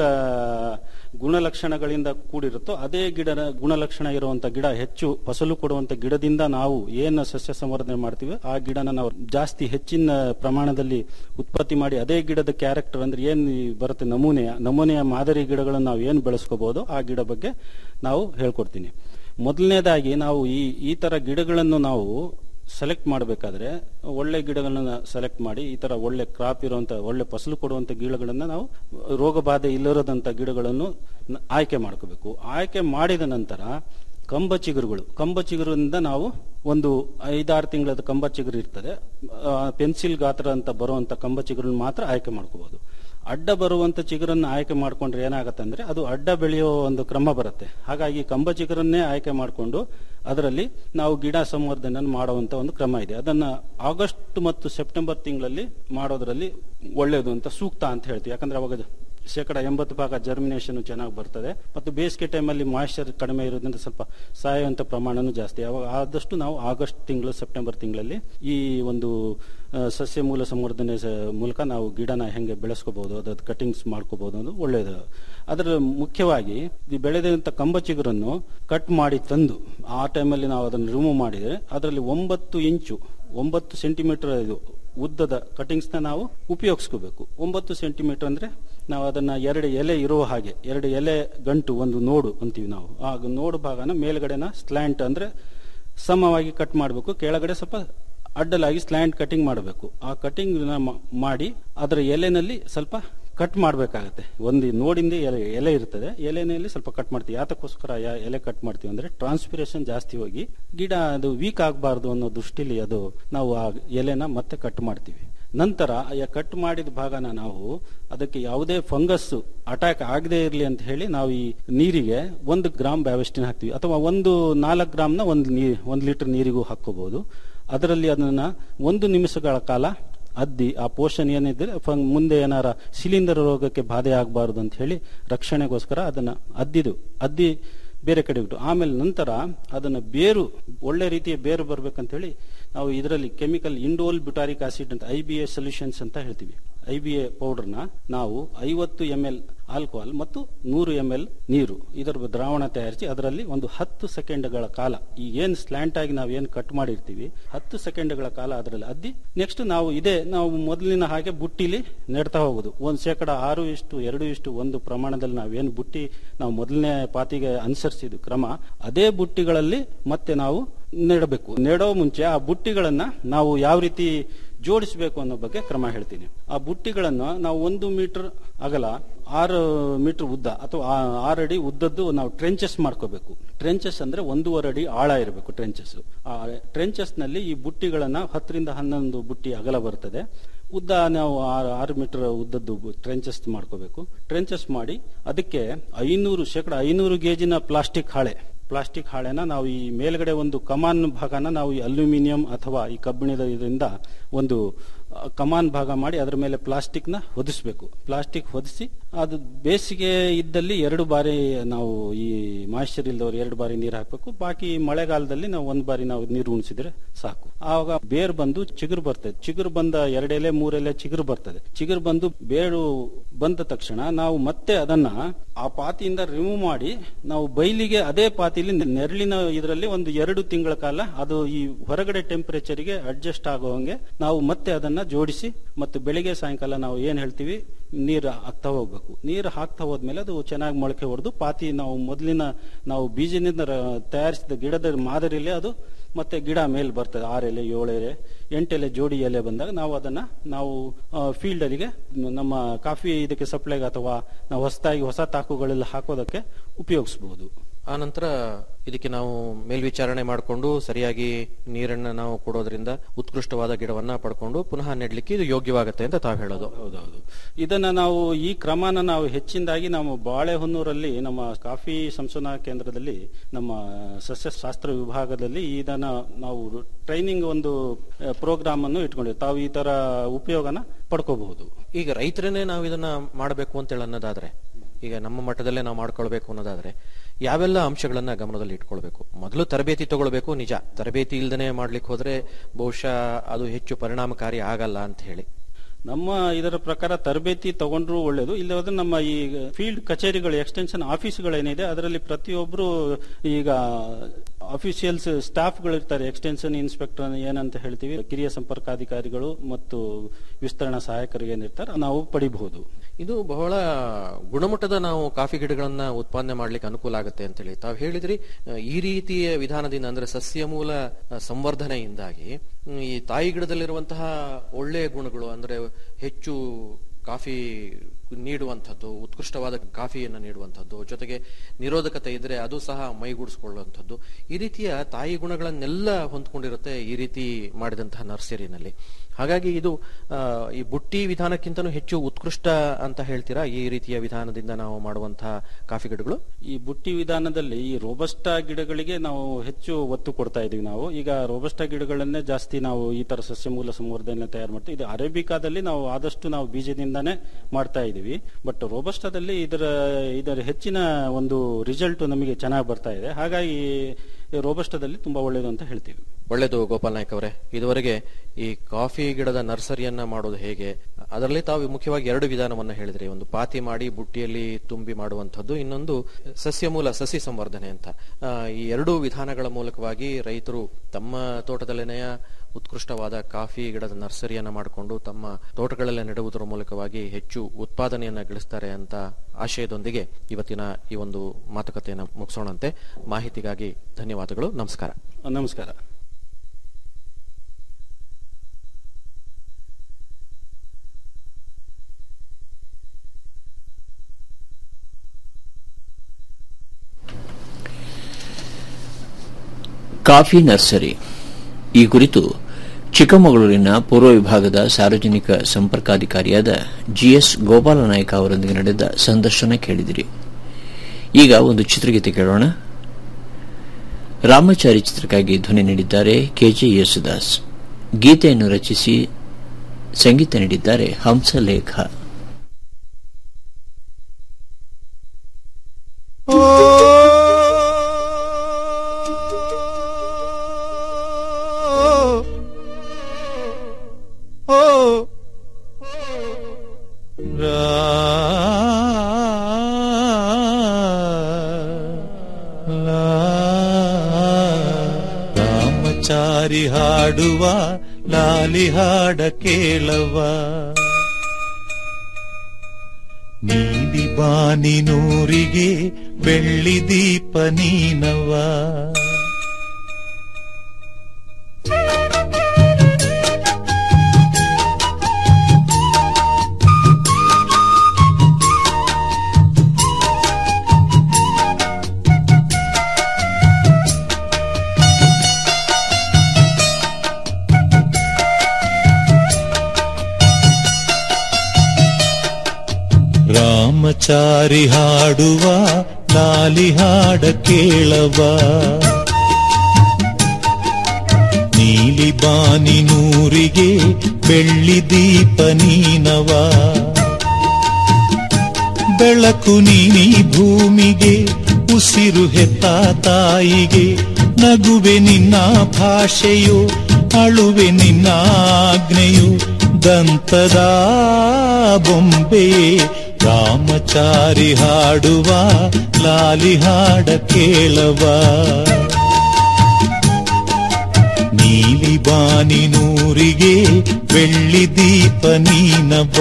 ಗುಣಲಕ್ಷಣಗಳಿಂದ ಕೂಡಿರುತ್ತೋ ಅದೇ ಗಿಡದ ಗುಣಲಕ್ಷಣ ಇರುವಂತ ಗಿಡ ಹೆಚ್ಚು ಫಸಲು ಕೊಡುವಂತ ಗಿಡದಿಂದ ನಾವು ಏನು ಸಸ್ಯ ಸಂವರ್ಧನೆ ಮಾಡ್ತೀವಿ ಆ ಗಿಡನ ನಾವು ಜಾಸ್ತಿ ಹೆಚ್ಚಿನ ಪ್ರಮಾಣದಲ್ಲಿ ಉತ್ಪತ್ತಿ ಮಾಡಿ ಅದೇ ಗಿಡದ ಕ್ಯಾರೆಕ್ಟರ್ ಅಂದ್ರೆ ಏನ್ ಈ ಬರುತ್ತೆ ನಮೂನೆಯ ನಮೂನೆಯ ಮಾದರಿ ಗಿಡಗಳನ್ನು ನಾವು ಏನು ಬೆಳೆಸ್ಕೋಬಹುದು ಆ ಗಿಡ ಬಗ್ಗೆ ನಾವು ಹೇಳ್ಕೊಡ್ತೀನಿ ಮೊದಲನೇದಾಗಿ ನಾವು ಈ ಈ ತರ ಗಿಡಗಳನ್ನು ನಾವು ಸೆಲೆಕ್ಟ್ ಮಾಡಬೇಕಾದ್ರೆ ಒಳ್ಳೆ ಗಿಡಗಳನ್ನ ಸೆಲೆಕ್ಟ್ ಮಾಡಿ ಈ ತರ ಒಳ್ಳೆ ಕ್ರಾಪ್ ಇರುವಂತ ಒಳ್ಳೆ ಫಸಲು ಕೊಡುವಂತ ಗಿಡಗಳನ್ನ ನಾವು ರೋಗ ಬಾಧೆ ಇಲ್ಲರದಂತ ಗಿಡಗಳನ್ನು ನ- ಆಯ್ಕೆ ಮಾಡ್ಕೋಬೇಕು ಆಯ್ಕೆ ಮಾಡಿದ ನಂತರ ಕಂಬ ಚಿಗುರುಗಳು ಕಂಬ ಚಿಗುರಿಂದ ನಾವು ಒಂದು ಐದಾರು ತಿಂಗಳದ ಕಂಬ ಚಿಗುರು ಇರ್ತದೆ ಪೆನ್ಸಿಲ್ ಗಾತ್ರ ಅಂತ ಬರುವಂತ ಕಂಬ ಚಿಗುರನ್ನ ಮಾತ್ರ ಆಯ್ಕೆ ಮಾಡ್ಕೋಬಹುದು ಅಡ್ಡ ಬರುವಂತ ಚಿಗುರನ್ನು ಆಯ್ಕೆ ಮಾಡ್ಕೊಂಡ್ರೆ ಏನಾಗತ್ತೆ ಅಂದ್ರೆ ಅದು ಅಡ್ಡ ಬೆಳೆಯೋ ಒಂದು ಕ್ರಮ ಬರುತ್ತೆ ಹಾಗಾಗಿ ಕಂಬ ಚಿಗುರನ್ನೇ ಆಯ್ಕೆ ಮಾಡಿಕೊಂಡು ಅದರಲ್ಲಿ ನಾವು ಗಿಡ ಸಂವರ್ಧನೆ ಮಾಡುವಂತ ಒಂದು ಕ್ರಮ ಇದೆ ಅದನ್ನ ಆಗಸ್ಟ್ ಮತ್ತು ಸೆಪ್ಟೆಂಬರ್ ತಿಂಗಳಲ್ಲಿ ಮಾಡೋದ್ರಲ್ಲಿ ಒಳ್ಳೆಯದು ಅಂತ ಸೂಕ್ತ ಅಂತ ಹೇಳ್ತೀವಿ ಯಾಕಂದ್ರೆ ಅವಾಗ ಶೇಕಡ ಎಂಬತ್ತು ಭಾಗ ಜರ್ಮಿನೇಷನ್ ಚೆನ್ನಾಗಿ ಬರ್ತದೆ ಮತ್ತು ಬೇಸಿಗೆ ಟೈಮಲ್ಲಿ ಮಾಯಿಶ್ಚರ್ ಕಡಿಮೆ ಇರೋದ್ರಿಂದ ಸ್ವಲ್ಪ ಸಾಯುವಂತ ಪ್ರಮಾಣನೂ ಜಾಸ್ತಿ ಅವಾಗ ಆದಷ್ಟು ನಾವು ಆಗಸ್ಟ್ ತಿಂಗಳು ಸೆಪ್ಟೆಂಬರ್ ತಿಂಗಳಲ್ಲಿ ಈ ಒಂದು ಆ, ಸಸ್ಯ ಮೂಲ ಸಂವರ್ಧನೆ ಸ- ಮೂಲಕ ನಾವು ಗಿಡನ ಹೆಂಗೆ ಬೆಳೆಸ್ಕೋಬಹುದು ಅದ್ ಕಟಿಂಗ್ಸ್ ಮಾಡ್ಕೋಬಹುದು ಅನ್ನೋದು ಒಳ್ಳೆಯದು ಅದರ ಮುಖ್ಯವಾಗಿ ಈ ಬೆಳೆದಂತ ಕಂಬ ಚಿಗುರನ್ನು ಕಟ್ ಮಾಡಿ ತಂದು ಆ ಟೈಮಲ್ಲಿ ನಾವು ಅದನ್ನು ರಿಮೂವ್ ಮಾಡಿದರೆ ಅದರಲ್ಲಿ ಒಂಬತ್ತು ಇಂಚು ಒಂಬತ್ತು ಸೆಂಟಿಮೀಟರ್ ಇದು ಉದ್ದದ ಕಟಿಂಗ್ಸ್ ನ ನಾವು ಉಪಯೋಗಿಸ್ಕೋಬೇಕು ಒಂಬತ್ತು ಸೆಂಟಿಮೀಟರ್ ಅಂದ್ರೆ ನಾವು ಅದನ್ನ ಎರಡು ಎಲೆ ಇರುವ ಹಾಗೆ ಎರಡು ಎಲೆ ಗಂಟು ಒಂದು ನೋಡು ಅಂತೀವಿ ನಾವು ಆ ನೋಡು ಭಾಗನ ಮೇಲ್ಗಡೆನ ಸ್ಲ್ಯಾಂಟ್ ಅಂದ್ರೆ ಸಮವಾಗಿ ಕಟ್ ಮಾಡಬೇಕು ಕೆಳಗಡೆ ಸ್ವಲ್ಪ ಅಡ್ಡಲಾಗಿ ಸ್ಲ್ಯಾಂಟ್ ಕಟಿಂಗ್ ಮಾಡಬೇಕು ಆ ಕಟಿಂಗ್ ಮಾಡಿ ಅದರ ಎಲೆನಲ್ಲಿ ಸ್ವಲ್ಪ ಕಟ್ ಮಾಡಬೇಕಾಗತ್ತೆ ಒಂದು ನೋಡಿಂದ ಎಲೆ ಎಲೆ ಇರ್ತದೆ ಎಲೆನಲ್ಲಿ ಸ್ವಲ್ಪ ಕಟ್ ಮಾಡ್ತೀವಿ ಯಾತಕ್ಕೋಸ್ಕರ ಯಾ- ಎಲೆ ಕಟ್ ಮಾಡ್ತೀವಿ ಅಂದ್ರೆ ಟ್ರಾನ್ಸ್ಪಿರೇಷನ್ ಜಾಸ್ತಿ ಹೋಗಿ ಗಿಡ ಅದು ವೀಕ್ ಆಗಬಾರ್ದು ಅನ್ನೋ ದೃಷ್ಟಿಲಿ ಅದು ನಾವು ಆ ಎಲೆನ ಮತ್ತೆ ಕಟ್ ಮಾಡ್ತೀವಿ ನಂತರ ಆ ಕಟ್ ಮಾಡಿದ ಭಾಗನ ನಾವು ಅದಕ್ಕೆ ಯಾವುದೇ ಫಂಗಸ್ ಅಟ್ಯಾಕ್ ಆಗದೆ ಇರಲಿ ಅಂತ ಹೇಳಿ ನಾವು ಈ ನೀರಿಗೆ ಒಂದು ಗ್ರಾಮ್ ಬ್ಯಾವೆಸ್ಟಿನ್ ಹಾಕ್ತಿವಿ ಅಥವಾ ಒಂದು ನಾಲ್ಕು ಗ್ರಾಮ್ನ ಒಂದು ನೀ ಒಂದು ಲೀಟರ್ ನೀರಿಗೂ ಹಾಕೋಬಹುದು ಅದರಲ್ಲಿ ಅದನ್ನ ಒಂದು ನಿಮಿಷಗಳ ಕಾಲ ಅದ್ದಿ ಆ ಪೋಷನ್ ಏನಿದ್ರೆ ಫಂಗ್- ಮುಂದೆ ಏನಾರ ಶಿಲೀಂಧ್ರ ರೋಗಕ್ಕೆ ಬಾಧೆ ಆಗಬಾರದು ಅಂತ ಹೇಳಿ ರಕ್ಷಣೆಗೋಸ್ಕರ ಅದನ್ನ ಅದ್ದಿದು ಅದ್ದಿ ಬೇರೆ ಕಡೆ ಬಿಟ್ಟು ಆಮೇಲೆ ನಂತರ ಅದನ್ನ ಬೇರು ಒಳ್ಳೆ ರೀತಿಯ ಬೇರು ಬರ್ಬೇಕಂತ ಹೇಳಿ ನಾವು ಇದರಲ್ಲಿ ಕೆಮಿಕಲ್ ಇಂಡೋಲ್ ಬ್ಯುಟಾರಿಕ್ ಆಸಿಡ್ ಅಂತ ಐ ಬಿ ಎ ಸೊಲ್ಯೂಷನ್ಸ್ ಅಂತ ಹೇಳ್ತೀವಿ ಐ ಬಿ ಎ ಪೌಡರ್ನ ನಾವು ಐವತ್ತು ಎಂ ಎಲ್ ಆಲ್ಕೋಹಾಲ್ ಮತ್ತು ನೂರು ಎಂ ಎಲ್ ನೀರು ಇದರ ದ್ರಾವಣ ತಯಾರಿಸಿ ಅದರಲ್ಲಿ ಒಂದು ಹತ್ತು ಸೆಕೆಂಡ್ಗಳ ಕಾಲ ಈ ಏನ್ ಸ್ಲ್ಯಾಂಟ್ ಆಗಿ ನಾವು ಏನ್ ಕಟ್ ಮಾಡಿರ್ತೀವಿ ಹತ್ತು ಸೆಕೆಂಡ್ಗಳ ಕಾಲ ಅದರಲ್ಲಿ ಅದ್ದಿ ನೆಕ್ಸ್ಟ್ ನಾವು ಇದೇ ನಾವು ಮೊದಲಿನ ಹಾಗೆ ಬುಟ್ಟಿಲಿ ನೆಡ್ತಾ ಹೋಗುದು ಒಂದ್ ಶೇಕಡ ಆರು ಇಷ್ಟು ಎರಡು ಇಷ್ಟು ಒಂದು ಪ್ರಮಾಣದಲ್ಲಿ ನಾವೇನು ಬುಟ್ಟಿ ನಾವು ಮೊದಲನೇ ಪಾತಿಗೆ ಅನುಸರಿಸಿದ ಕ್ರಮ ಅದೇ ಬುಟ್ಟಿಗಳಲ್ಲಿ ಮತ್ತೆ ನಾವು ನೆಡಬೇಕು ನೆಡೋ ಮುಂಚೆ ಆ ಬುಟ್ಟಿಗಳನ್ನ ನಾವು ಯಾವ ರೀತಿ ಜೋಡಿಸಬೇಕು ಅನ್ನೋ ಬಗ್ಗೆ ಕ್ರಮ ಹೇಳ್ತೀನಿ ಆ ಬುಟ್ಟಿಗಳನ್ನು ನಾವು ಒಂದು ಮೀಟರ್ ಅಗಲ ಆರು ಮೀಟರ್ ಉದ್ದ ಅಥವಾ ಆ- ಆರು ಅಡಿ ಉದ್ದದ್ದು ನಾವು ಟ್ರೆಂಚಸ್ ಮಾಡ್ಕೋಬೇಕು ಟ್ರೆಂಚಸ್ ಅಂದ್ರೆ ಒಂದೂವರೆ ಅಡಿ ಆಳ ಇರಬೇಕು ಟ್ರೆಂಚಸ್ ಆ ಟ್ರೆಂಚಸ್ ನಲ್ಲಿ ಈ ಬುಟ್ಟಿಗಳನ್ನ ಹತ್ತರಿಂದ ಹನ್ನೊಂದು ಬುಟ್ಟಿ ಅಗಲ ಬರ್ತದೆ ಉದ್ದ ನಾವು ಆರು ಆರು ಮೀಟರ್ ಉದ್ದದ್ದು ಟ್ರೆಂಚಸ್ ಮಾಡ್ಕೋಬೇಕು ಟ್ರೆಂಚಸ್ ಮಾಡಿ ಅದಕ್ಕೆ ಐನೂರು ಶೇಕಡ ಐನೂರು ಗೇಜಿನ ಪ್ಲಾಸ್ಟಿಕ್ ಹಾಳೆ ಪ್ಲಾಸ್ಟಿಕ್ ಹಾಳೆನ ನಾವು ಈ ಮೇಲ್ಗಡೆ ಒಂದು ಕಮಾನ್ ಭಾಗನ ನಾವು ಈ ಅಲ್ಯೂಮಿನಿಯಂ ಅಥವಾ ಈ ಕಬ್ಬಿಣದ ಇದರಿಂದ ಒಂದು ಆ, ಕಮಾನ್ ಭಾಗ ಮಾಡಿ ಅದರ ಮೇಲೆ ಪ್ಲಾಸ್ಟಿಕ್ ನ ಹೊದಿಸ್ಬೇಕು ಪ್ಲಾಸ್ಟಿಕ್ ಹೊದಿಸಿ ಅದು ಬೇಸಿಗೆ ಇದ್ದಲ್ಲಿ ಎರಡು ಬಾರಿ ನಾವು ಈ ಮಾಯಿಶ್ಚರ್ ಇಲ್ದವ್ರು ಎರಡು ಬಾರಿ ನೀರು ಹಾಕಬೇಕು ಬಾಕಿ ಮಳೆಗಾಲದಲ್ಲಿ ನಾವು ಒಂದು ಬಾರಿ ನಾವು ನೀರು ಉಣಿಸಿದ್ರೆ ಸಾಕು ಆವಾಗ ಬೇರ್ ಬಂದು ಚಿಗುರು ಬರ್ತದೆ ಚಿಗುರು ಬಂದ ಎರಡೆಲೆ ಮೂರೆಲೆ ಚಿಗುರು ಬರ್ತದೆ ಚಿಗುರು ಬಂದು ಬೇರು ಬಂದ ತಕ್ಷಣ ನಾವು ಮತ್ತೆ ಅದನ್ನ ಆ ಪಾತಿಯಿಂದ ರಿಮೂವ್ ಮಾಡಿ ನಾವು ಬೈಲಿಗೆ ಅದೇ ಪಾತಿಲಿ ನೆರಳಿನ ಇದರಲ್ಲಿ ಒಂದು ಎರಡು ತಿಂಗಳ ಕಾಲ ಅದು ಈ ಹೊರಗಡೆ ಟೆಂಪರೇಚರ್ಗೆ ಅಡ್ಜಸ್ಟ್ ಆಗುವಂಗೆ ನಾವು ಮತ್ತೆ ಅದನ್ನ ಜೋಡಿಸಿ ಮತ್ತು ಬೆಳಿಗ್ಗೆ ಸಾಯಂಕಾಲ ನಾವು ಏನ್ ಹೇಳ್ತೀವಿ ನೀರು ಹಾಕ್ತಾ ಹೋಗ್ಬೇಕು ನೀರು ಹಾಕ್ತಾ ಹೋದ್ಮೇಲೆ ಅದು ಚೆನ್ನಾಗಿ ಮೊಳಕೆ ಹೊಡೆದು ಪಾತಿ ನಾವು ಮೊದಲಿನ ನಾವು ಬೀಜದಿಂದ ರ- ತಯಾರಿಸಿದ ಗಿಡದ ಮಾದರಿಯಲ್ಲಿ ಅದು ಮತ್ತೆ ಗಿಡ ಮೇಲೆ ಬರ್ತದೆ ಆರು ಎಲೆ ಏಳು ಎಲೆ ಎಂಟು ಎಲೆ ಜೋಡಿ ಎಲೆ ಬಂದಾಗ ನಾವು ಅದನ್ನ ನಾವು ಫೀಲ್ಡ್ ಅಲ್ಲಿಗೆ ನಮ್ಮ ಕಾಫಿ ಇದಕ್ಕೆ ಸಪ್ಲೈಗೆ ಅಥವಾ ನಾವು ಹೊಸದಾಗಿ ಹೊಸ ತಾಕುಗಳೆಲ್ಲ ಹಾಕೋದಕ್ಕೆ ಉಪಯೋಗಿಸಬಹುದು ಆ ನಂತರ ಇದಕ್ಕೆ ನಾವು ಮೇಲ್ವಿಚಾರಣೆ ಮಾಡಿಕೊಂಡು ಸರಿಯಾಗಿ ನೀರನ್ನ ನಾವು ಕೊಡೋದ್ರಿಂದ ಉತ್ಕೃಷ್ಟವಾದ ಗಿಡವನ್ನ ಪಡ್ಕೊಂಡು ಪುನಃ ನೆಡ್ಲಿಕ್ಕೆ ಇದು ಯೋಗ್ಯವಾಗುತ್ತೆ ಅಂತ ತಾವು ಹೇಳೋದು ಹೌದೌದು ಇದನ್ನ ನಾವು ಈ ಕ್ರಮನ ನಾವು ಹೆಚ್ಚಿನದಾಗಿ ನಾವು ಬಾಳೆಹೊನ್ನೂರಲ್ಲಿ ನಮ್ಮ ಕಾಫಿ ಸಂಶೋಧನಾ ಕೇಂದ್ರದಲ್ಲಿ ನಮ್ಮ ಸಸ್ಯಶಾಸ್ತ್ರ ವಿಭಾಗದಲ್ಲಿ ಇದನ್ನ ನಾವು ಟ್ರೈನಿಂಗ್ ಒಂದು ಪ್ರೋಗ್ರಾಮ್ ಅನ್ನು ಇಟ್ಕೊಂಡಿವಿ ತಾವು ಈ ತರ ಉಪಯೋಗನ ಪಡ್ಕೋಬಹುದು ಈಗ ರೈತರನ್ನೇ ನಾವು ಇದನ್ನ ಮಾಡಬೇಕು ಅಂತ ಹೇಳಿ ಅನ್ನೋದಾದ್ರೆ ಈಗ ನಮ್ಮ ಮಟ್ಟದಲ್ಲೇ ನಾವು ಮಾಡ್ಕೊಳ್ಬೇಕು ಅನ್ನೋದಾದ್ರೆ ಯಾವೆಲ್ಲ ಅಂಶಗಳನ್ನ ಗಮನದಲ್ಲಿ ಇಟ್ಕೊಳ್ಬೇಕು ಮೊದಲು ತರಬೇತಿ ತಗೊಳ್ಬೇಕು ನಿಜ ತರಬೇತಿ ಇಲ್ದನೆ ಮಾಡ್ಲಿಕ್ಕೆ ಹೋದ್ರೆ ಬಹುಶಃ ಅದು ಹೆಚ್ಚು ಪರಿಣಾಮಕಾರಿ ಆಗಲ್ಲ ಅಂತ ಹೇಳಿ ನಮ್ಮ ಇದರ ಪ್ರಕಾರ ತರಬೇತಿ ತಗೊಂಡ್ರು ಒಳ್ಳೇದು ಇಲ್ಲದ್ರೆ ನಮ್ಮ ಈ ಫೀಲ್ಡ್ ಕಚೇರಿಗಳು ಎಕ್ಸ್ಟೆನ್ಷನ್ ಆಫೀಸ್ಗಳೇನಿದೆ ಅದರಲ್ಲಿ ಪ್ರತಿಯೊಬ್ಬರು ಈಗ ಅಫಿಷಿಯಲ್ಸ್ ಸ್ಟಾಫ್ಗಳು ಇರ್ತಾರೆ ಎಕ್ಸ್ಟೆನ್ಷನ್ ಇನ್ಸ್ಪೆಕ್ಟರ್ ಏನಂತ ಹೇಳ್ತೀವಿ ಕಿರಿಯ ಸಂಪರ್ಕಾಧಿಕಾರಿಗಳು ಮತ್ತು ವಿಸ್ತರಣಾ ಸಹಾಯಕರು ಏನಿರ್ತಾರೆ ನಾವು ಪಡಿಬಹುದು ಇದು ಬಹಳ ಗುಣಮಟ್ಟದ ನಾವು ಕಾಫಿ ಗಿಡಗಳನ್ನ ಉತ್ಪಾದನೆ ಮಾಡ್ಲಿಕ್ಕೆ ಅನುಕೂಲ ಆಗುತ್ತೆ ಅಂತ ಹೇಳಿ ತಾವು ಹೇಳಿದ್ರಿ ಅಹ್, ಈ ರೀತಿಯ ವಿಧಾನದಿಂದ ಅಂದ್ರೆ ಸಸ್ಯ ಮೂಲ ಅಹ್, ಸಂವರ್ಧನೆಯಿಂದಾಗಿ ಹ್ಮ್, ಈ ತಾಯಿ ಗಿಡದಲ್ಲಿರುವಂತಹ ಒಳ್ಳೆಯ ಗುಣಗಳು ಅಂದ್ರೆ ಹೆಚ್ಚು ಕಾಫಿ ನೀಡುವಂಥದ್ದು ಉತ್ಕೃಷ್ಟವಾದ ಕಾಫಿಯನ್ನು ನೀಡುವಂಥದ್ದು ಜೊತೆಗೆ ನಿರೋಧಕತೆ ಇದ್ರೆ ಅದು ಸಹ ಮೈಗೂಡಿಸ್ಕೊಳ್ಳುವಂಥದ್ದು ಈ ರೀತಿಯ ತಾಯಿ ಗುಣಗಳನ್ನೆಲ್ಲ ಹೊಂದ್ಕೊಂಡಿರುತ್ತೆ ಈ ರೀತಿ ಮಾಡಿದಂತಹ ನರ್ಸರಿನಲ್ಲಿ ಹಾಗಾಗಿ ಇದು ಆ, ಈ ಬುಟ್ಟಿ ವಿಧಾನಕ್ಕಿಂತನೂ ಹೆಚ್ಚು ಉತ್ಕೃಷ್ಟ ಅಂತ ಹೇಳ್ತೀರಾ ಈ ರೀತಿಯ ವಿಧಾನದಿಂದ ನಾವು ಮಾಡುವಂತಹ ಕಾಫಿ ಗಿಡಗಳು ಈ ಬುಟ್ಟಿ ವಿಧಾನದಲ್ಲಿ ಈ ರೋಬಸ್ಟಾ ಗಿಡಗಳಿಗೆ ನಾವು ಹೆಚ್ಚು ಒತ್ತು ಕೊಡ್ತಾ ಇದೀವಿ ನಾವು ಈಗ ರೋಬಸ್ಟಾ ಗಿಡಗಳನ್ನೇ ಜಾಸ್ತಿ ನಾವು ಈ ತರ ಸಸ್ಯಮೂಲ ಸಂವರ್ಧನೆ ತಯಾರು ಮಾಡ್ತೀವಿ ಇದು ಅರೇಬಿಕಾದಲ್ಲಿ ನಾವು ಆದಷ್ಟು ನಾವು ಬೀಜದಿಂದಾನೇ ಮಾಡ್ತಾ ಇದೀವಿ ಬಟ್ ರೋಬಸ್ಟಾದಲ್ಲಿ ಇದರ ಇದರ ಹೆಚ್ಚಿನ ಒಂದು ರಿಸಲ್ಟ್ ನಮಗೆ ಚೆನ್ನಾಗಿ ಬರ್ತಾ ಇದೆ ಹಾಗಾಗಿ ಈ ರೋಬಸ್ಟಾದಲ್ಲಿ ತುಂಬಾ ಒಳ್ಳೆಯದು ಅಂತ ಹೇಳ್ತೀವಿ ಒಳ್ಳೆಯದು ಗೋಪಾಲ್ ನಾಯ್ಕ ಅವರೇ ಇದುವರೆಗೆ ಈ ಕಾಫಿ ಗಿಡದ ನರ್ಸರಿಯನ್ನ ಮಾಡೋದು ಹೇಗೆ ಅದರಲ್ಲಿ ತಾವು ಮುಖ್ಯವಾಗಿ ಎರಡು ವಿಧಾನವನ್ನ ಹೇಳಿದ್ರಿ ಒಂದು ಪಾತಿ ಮಾಡಿ ಬುಟ್ಟಿಯಲ್ಲಿ ತುಂಬಿ ಮಾಡುವಂಥದ್ದು ಇನ್ನೊಂದು ಸಸ್ಯಮೂಲ ಸಸಿ ಸಂವರ್ಧನೆ ಅಂತ ಆ, ಈ ಎರಡೂ ವಿಧಾನಗಳ ಮೂಲಕವಾಗಿ ರೈತರು ತಮ್ಮ ತೋಟದಲ್ಲೇನೆಯ ಉತ್ಕೃಷ್ಟವಾದ ಕಾಫಿ ಗಿಡದ ನರ್ಸರಿಯನ್ನ ಮಾಡಿಕೊಂಡು ತಮ್ಮ ತೋಟಗಳಲ್ಲೇ ನೆಡುವುದರ ಮೂಲಕವಾಗಿ ಹೆಚ್ಚು ಉತ್ಪಾದನೆಯನ್ನ ಗಳಿಸ್ತಾರೆ ಅಂತ ಆಶಯದೊಂದಿಗೆ ಇವತ್ತಿನ ಈ ಒಂದು ಮಾತುಕತೆಯನ್ನು ಮುಗಿಸೋಣಂತೆ ಮಾಹಿತಿಗಾಗಿ ಧನ್ಯವಾದಗಳು ನಮಸ್ಕಾರ ನಮಸ್ಕಾರ ಕಾಫಿ ನರ್ಸರಿ ಈ ಕುರಿತು ಚಿಕ್ಕಮಗಳೂರಿನ ಪೂರ್ವ ವಿಭಾಗದ ಸಾರ್ವಜನಿಕ ಸಂಪರ್ಕಾಧಿಕಾರಿಯಾದ ಜಿಎಸ್ ಗೋಪಾಲನಾಯ್ಕ ಅವರೊಂದಿಗೆ ನಡೆದ ಸಂದರ್ಶನ ಕೇಳಿದಿರಿ ಈಗ ಒಂದು ಚಿತ್ರಗೀತೆ ಕೇಳೋಣ ರಾಮಚಾರಿ ಚಿತ್ರಕ್ಕಾಗಿ ಧ್ವನಿ ನೀಡಿದ್ದಾರೆ ಕೆಜೆ ಯೇಸುದಾಸ್ ಗೀತೆಯನ್ನು ರಚಿಸಿ ಸಂಗೀತ ನೀಡಿದ್ದಾರೆ ಹಂಸಲೇಖ ರಾಮಚಾರಿ ಹಾಡುವ ಲಾಲಿ ಹಾಡ ಕೇಳವ ನೀಲಿ ಬಾನಿ ನೂರಿಗೆ ಬೆಳ್ಳಿ ದೀಪ ನೀನವ ರಾಮಚಾರಿ ಹಾಡುವ ಲಾಲಿ ಹಾಡ ಕೇಳವ ನೀಲಿ ಬಾನಿ ನೂರಿಗೆ ಬೆಳ್ಳಿ ದೀಪ ನೀನವ ಬೆಳಕು ನೀನಿ ಭೂಮಿಗೆ ಉಸಿರು ಹೆತ್ತ ತಾಯಿಗೆ ನಗುವೆ ನಿನ್ನ ಭಾಷೆಯು ಅಳುವೆ ನಿನ್ನ ಆಜ್ಞೆಯು ದಂತದ ಬೊಂಬೆ ರಾಮಚಾರಿ ಹಾಡುವ ಲಾಲಿ ಹಾಡ ಕೇಳವ ನೀಲಿ ಬಾನಿ ನೂರಿಗೆ ಬೆಳ್ಳಿ ದೀಪ ನೀನವ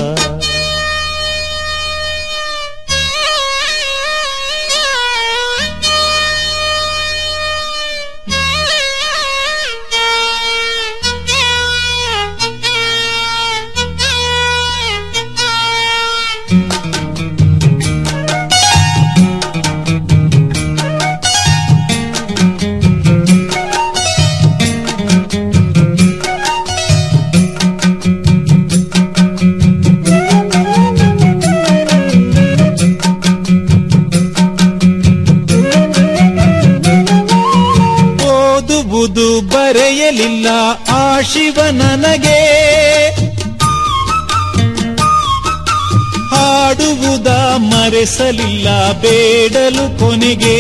ಓದುವುದು ಬರೆಯಲಿಲ್ಲ ಆ ಶಿವ ನನಗೆ ಹಾಡುವುದ ಮರೆಸಲಿಲ್ಲ ಬೇಡಲು ಕೊನೆಗೆ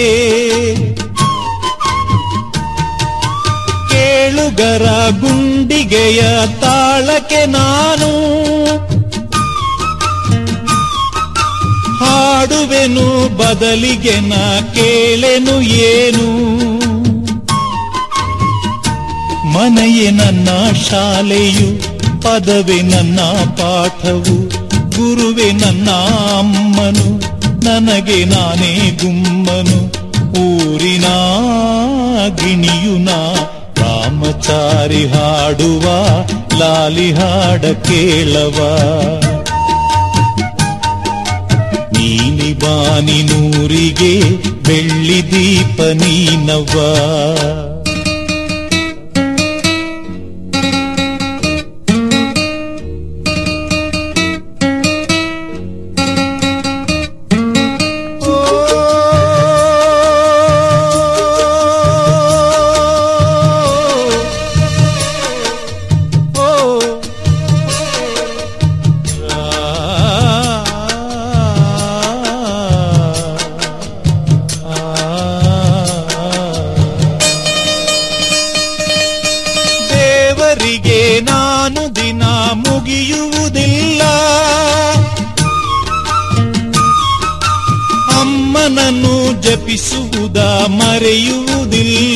ಕೇಳುಗರ ಗುಂಡಿಗೆಯ ತಾಳಕ್ಕೆ ನಾನು ಹಾಡುವೆನು ಬದಲಿಗೆ ನಾ ಕೇಳೆನು ಏನು ಮನೆಯೇ ನನ್ನ ಶಾಲೆಯು ಪದವೇ ನನ್ನ ಪಾಠವು ಗುರುವೆ ನನ್ನ ಅಮ್ಮನು ನನಗೆ ನಾನೇ ಗುಮ್ಮನು ಊರಿನ ಗಿಣಿಯು ನಾ ರಾಮಚಾರಿ ಹಾಡುವ ಲಾಲಿ ಹಾಡ ಕೇಳವ ಬಾನಿ ನೂರಿಗೆ ಬೆಳ್ಳಿ ದೀಪ ನೀನವ್ವ ದೇವರಿಗೆ ನಾನು ದಿನ ಮುಗಿಯುವುದಿಲ್ಲ ಅಮ್ಮನನ್ನು ಜಪಿಸುವುದ ಮರೆಯುವುದಿಲ್ಲ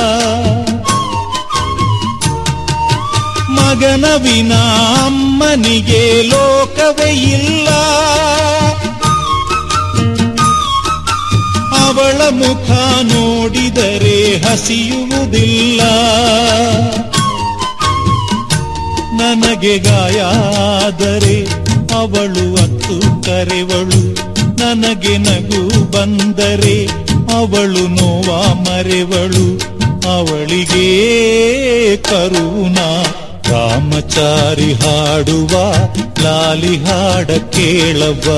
ಮಗನ ವಿನ ಅಮ್ಮನಿಗೆ ಲೋಕವೇ ಇಲ್ಲ ಅವಳ ಮುಖ ನೋಡಿದರೆ ಹಸಿಯುವುದಿಲ್ಲ ನನಗೆ ಗಾಯಾದರೆ ಅವಳು ಅತ್ತು ಕರೆವಳು ನನಗೆ ನಗು ಬಂದರೆ ಅವಳು ನೋವ ಮರೆವಳು ಅವಳಿಗೆ ಕರುಣ ರಾಮಚಾರಿ ಹಾಡುವ ಲಾಲಿ ಹಾಡ ಕೇಳವ್ವ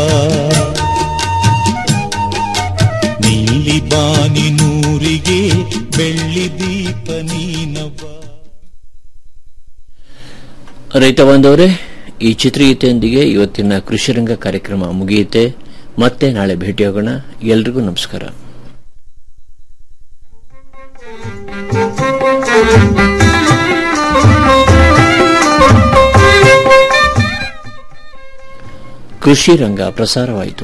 ನೀಲಿ ಬಾನಿ ನೂರಿಗೆ ಬೆಳ್ಳಿ ದೀಪ ನೀನವ್ವ ರೈತ ಬಾಂಧವರೇ ಈ ಚಿತ್ರಗೀತೆಯೊಂದಿಗೆ ಇವತ್ತಿನ ಕೃಷಿರಂಗ ಕಾರ್ಯಕ್ರಮ ಮುಗಿಯುತ್ತೆ ಮತ್ತೆ ನಾಳೆ ಭೇಟಿಯಾಗೋಣ ಎಲ್ರಿಗೂ ನಮಸ್ಕಾರ ಕೃಷಿ ರಂಗ ಪ್ರಸಾರವಾಯಿತು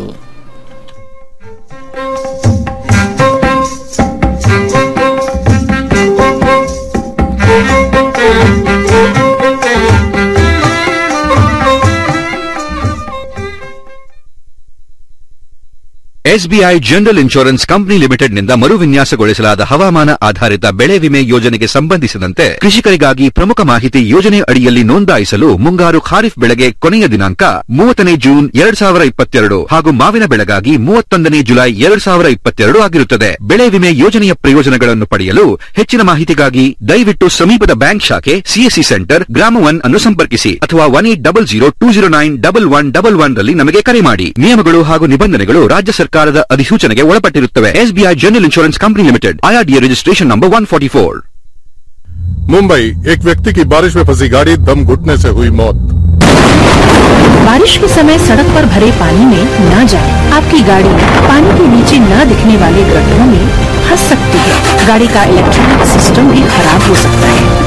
ಎಸ್ಬಿಐ ಜನರಲ್ ಇನ್ಶೂರೆನ್ಸ್ ಕಂಪನಿ ಲಿಮಿಟೆಡ್ನಿಂದ ಮರುವಿನ್ಯಾಸಗೊಳಿಸಲಾದ ಹವಾಮಾನ ಆಧಾರಿತ ಬೆಳೆ ವಿಮೆ ಯೋಜನೆಗೆ ಸಂಬಂಧಿಸಿದಂತೆ ಕೃಷಿಕರಿಗಾಗಿ ಪ್ರಮುಖ ಮಾಹಿತಿ ಯೋಜನೆ ಅಡಿಯಲ್ಲಿ ನೋಂದಾಯಿಸಲು ಮುಂಗಾರು ಖಾರಿಫ್ ಬೆಳೆಗೆ ಕೊನೆಯ ದಿನಾಂಕ ಮೂವತ್ತನೇ ಜೂನ್ ಎರಡ್ ಸಾವಿರ ಇಪ್ಪತ್ತೆರಡು ಹಾಗೂ ಮಾವಿನ ಬೆಳೆಗಾಗಿ ಮೂವತ್ತೊಂದನೇ ಜುಲೈ ಎರಡ್ ಸಾವಿರ ಇಪ್ಪತ್ತೆರಡು ಆಗಿರುತ್ತದೆ ಬೆಳೆ ವಿಮೆ ಯೋಜನೆಯ ಪ್ರಯೋಜನಗಳನ್ನು ಪಡೆಯಲು ಹೆಚ್ಚಿನ ಮಾಹಿತಿಗಾಗಿ ದಯವಿಟ್ಟು ಸಮೀಪದ ಬ್ಯಾಂಕ್ ಶಾಖೆ ಸಿಎಸ್ಸಿ ಸೆಂಟರ್ ಗ್ರಾಮ ಒನ್ ಅನ್ನು ಸಂಪರ್ಕಿಸಿ ಅಥವಾ one eight double zero two zero nine double one double one ರಲ್ಲಿ ನಮಗೆ ಕರೆ ಮಾಡಿ ನಿಯಮಗಳು ಹಾಗೂ ನಿಬಂಧನೆಗಳು ರಾಜ್ಯ ಸರ್ಕಾರದ ಅಧಿಸೂಚನೆಗೆ ಒಳಪಟ್ಟಿರುತ್ತವೆ SBI general insurance company limited IRDA registration number one forty four Mumbai एक व्यक्ति की बारिश में फंसी गाड़ी दम घुटने से हुई मौत बारिश के समय सड़क पर भरे पानी में न जाए आपकी गाड़ी पानी के नीचे न दिखने वाले गड्ढों में फंस सकती है गाड़ी का इलेक्ट्रॉनिक सिस्टम भी खराब हो सकता है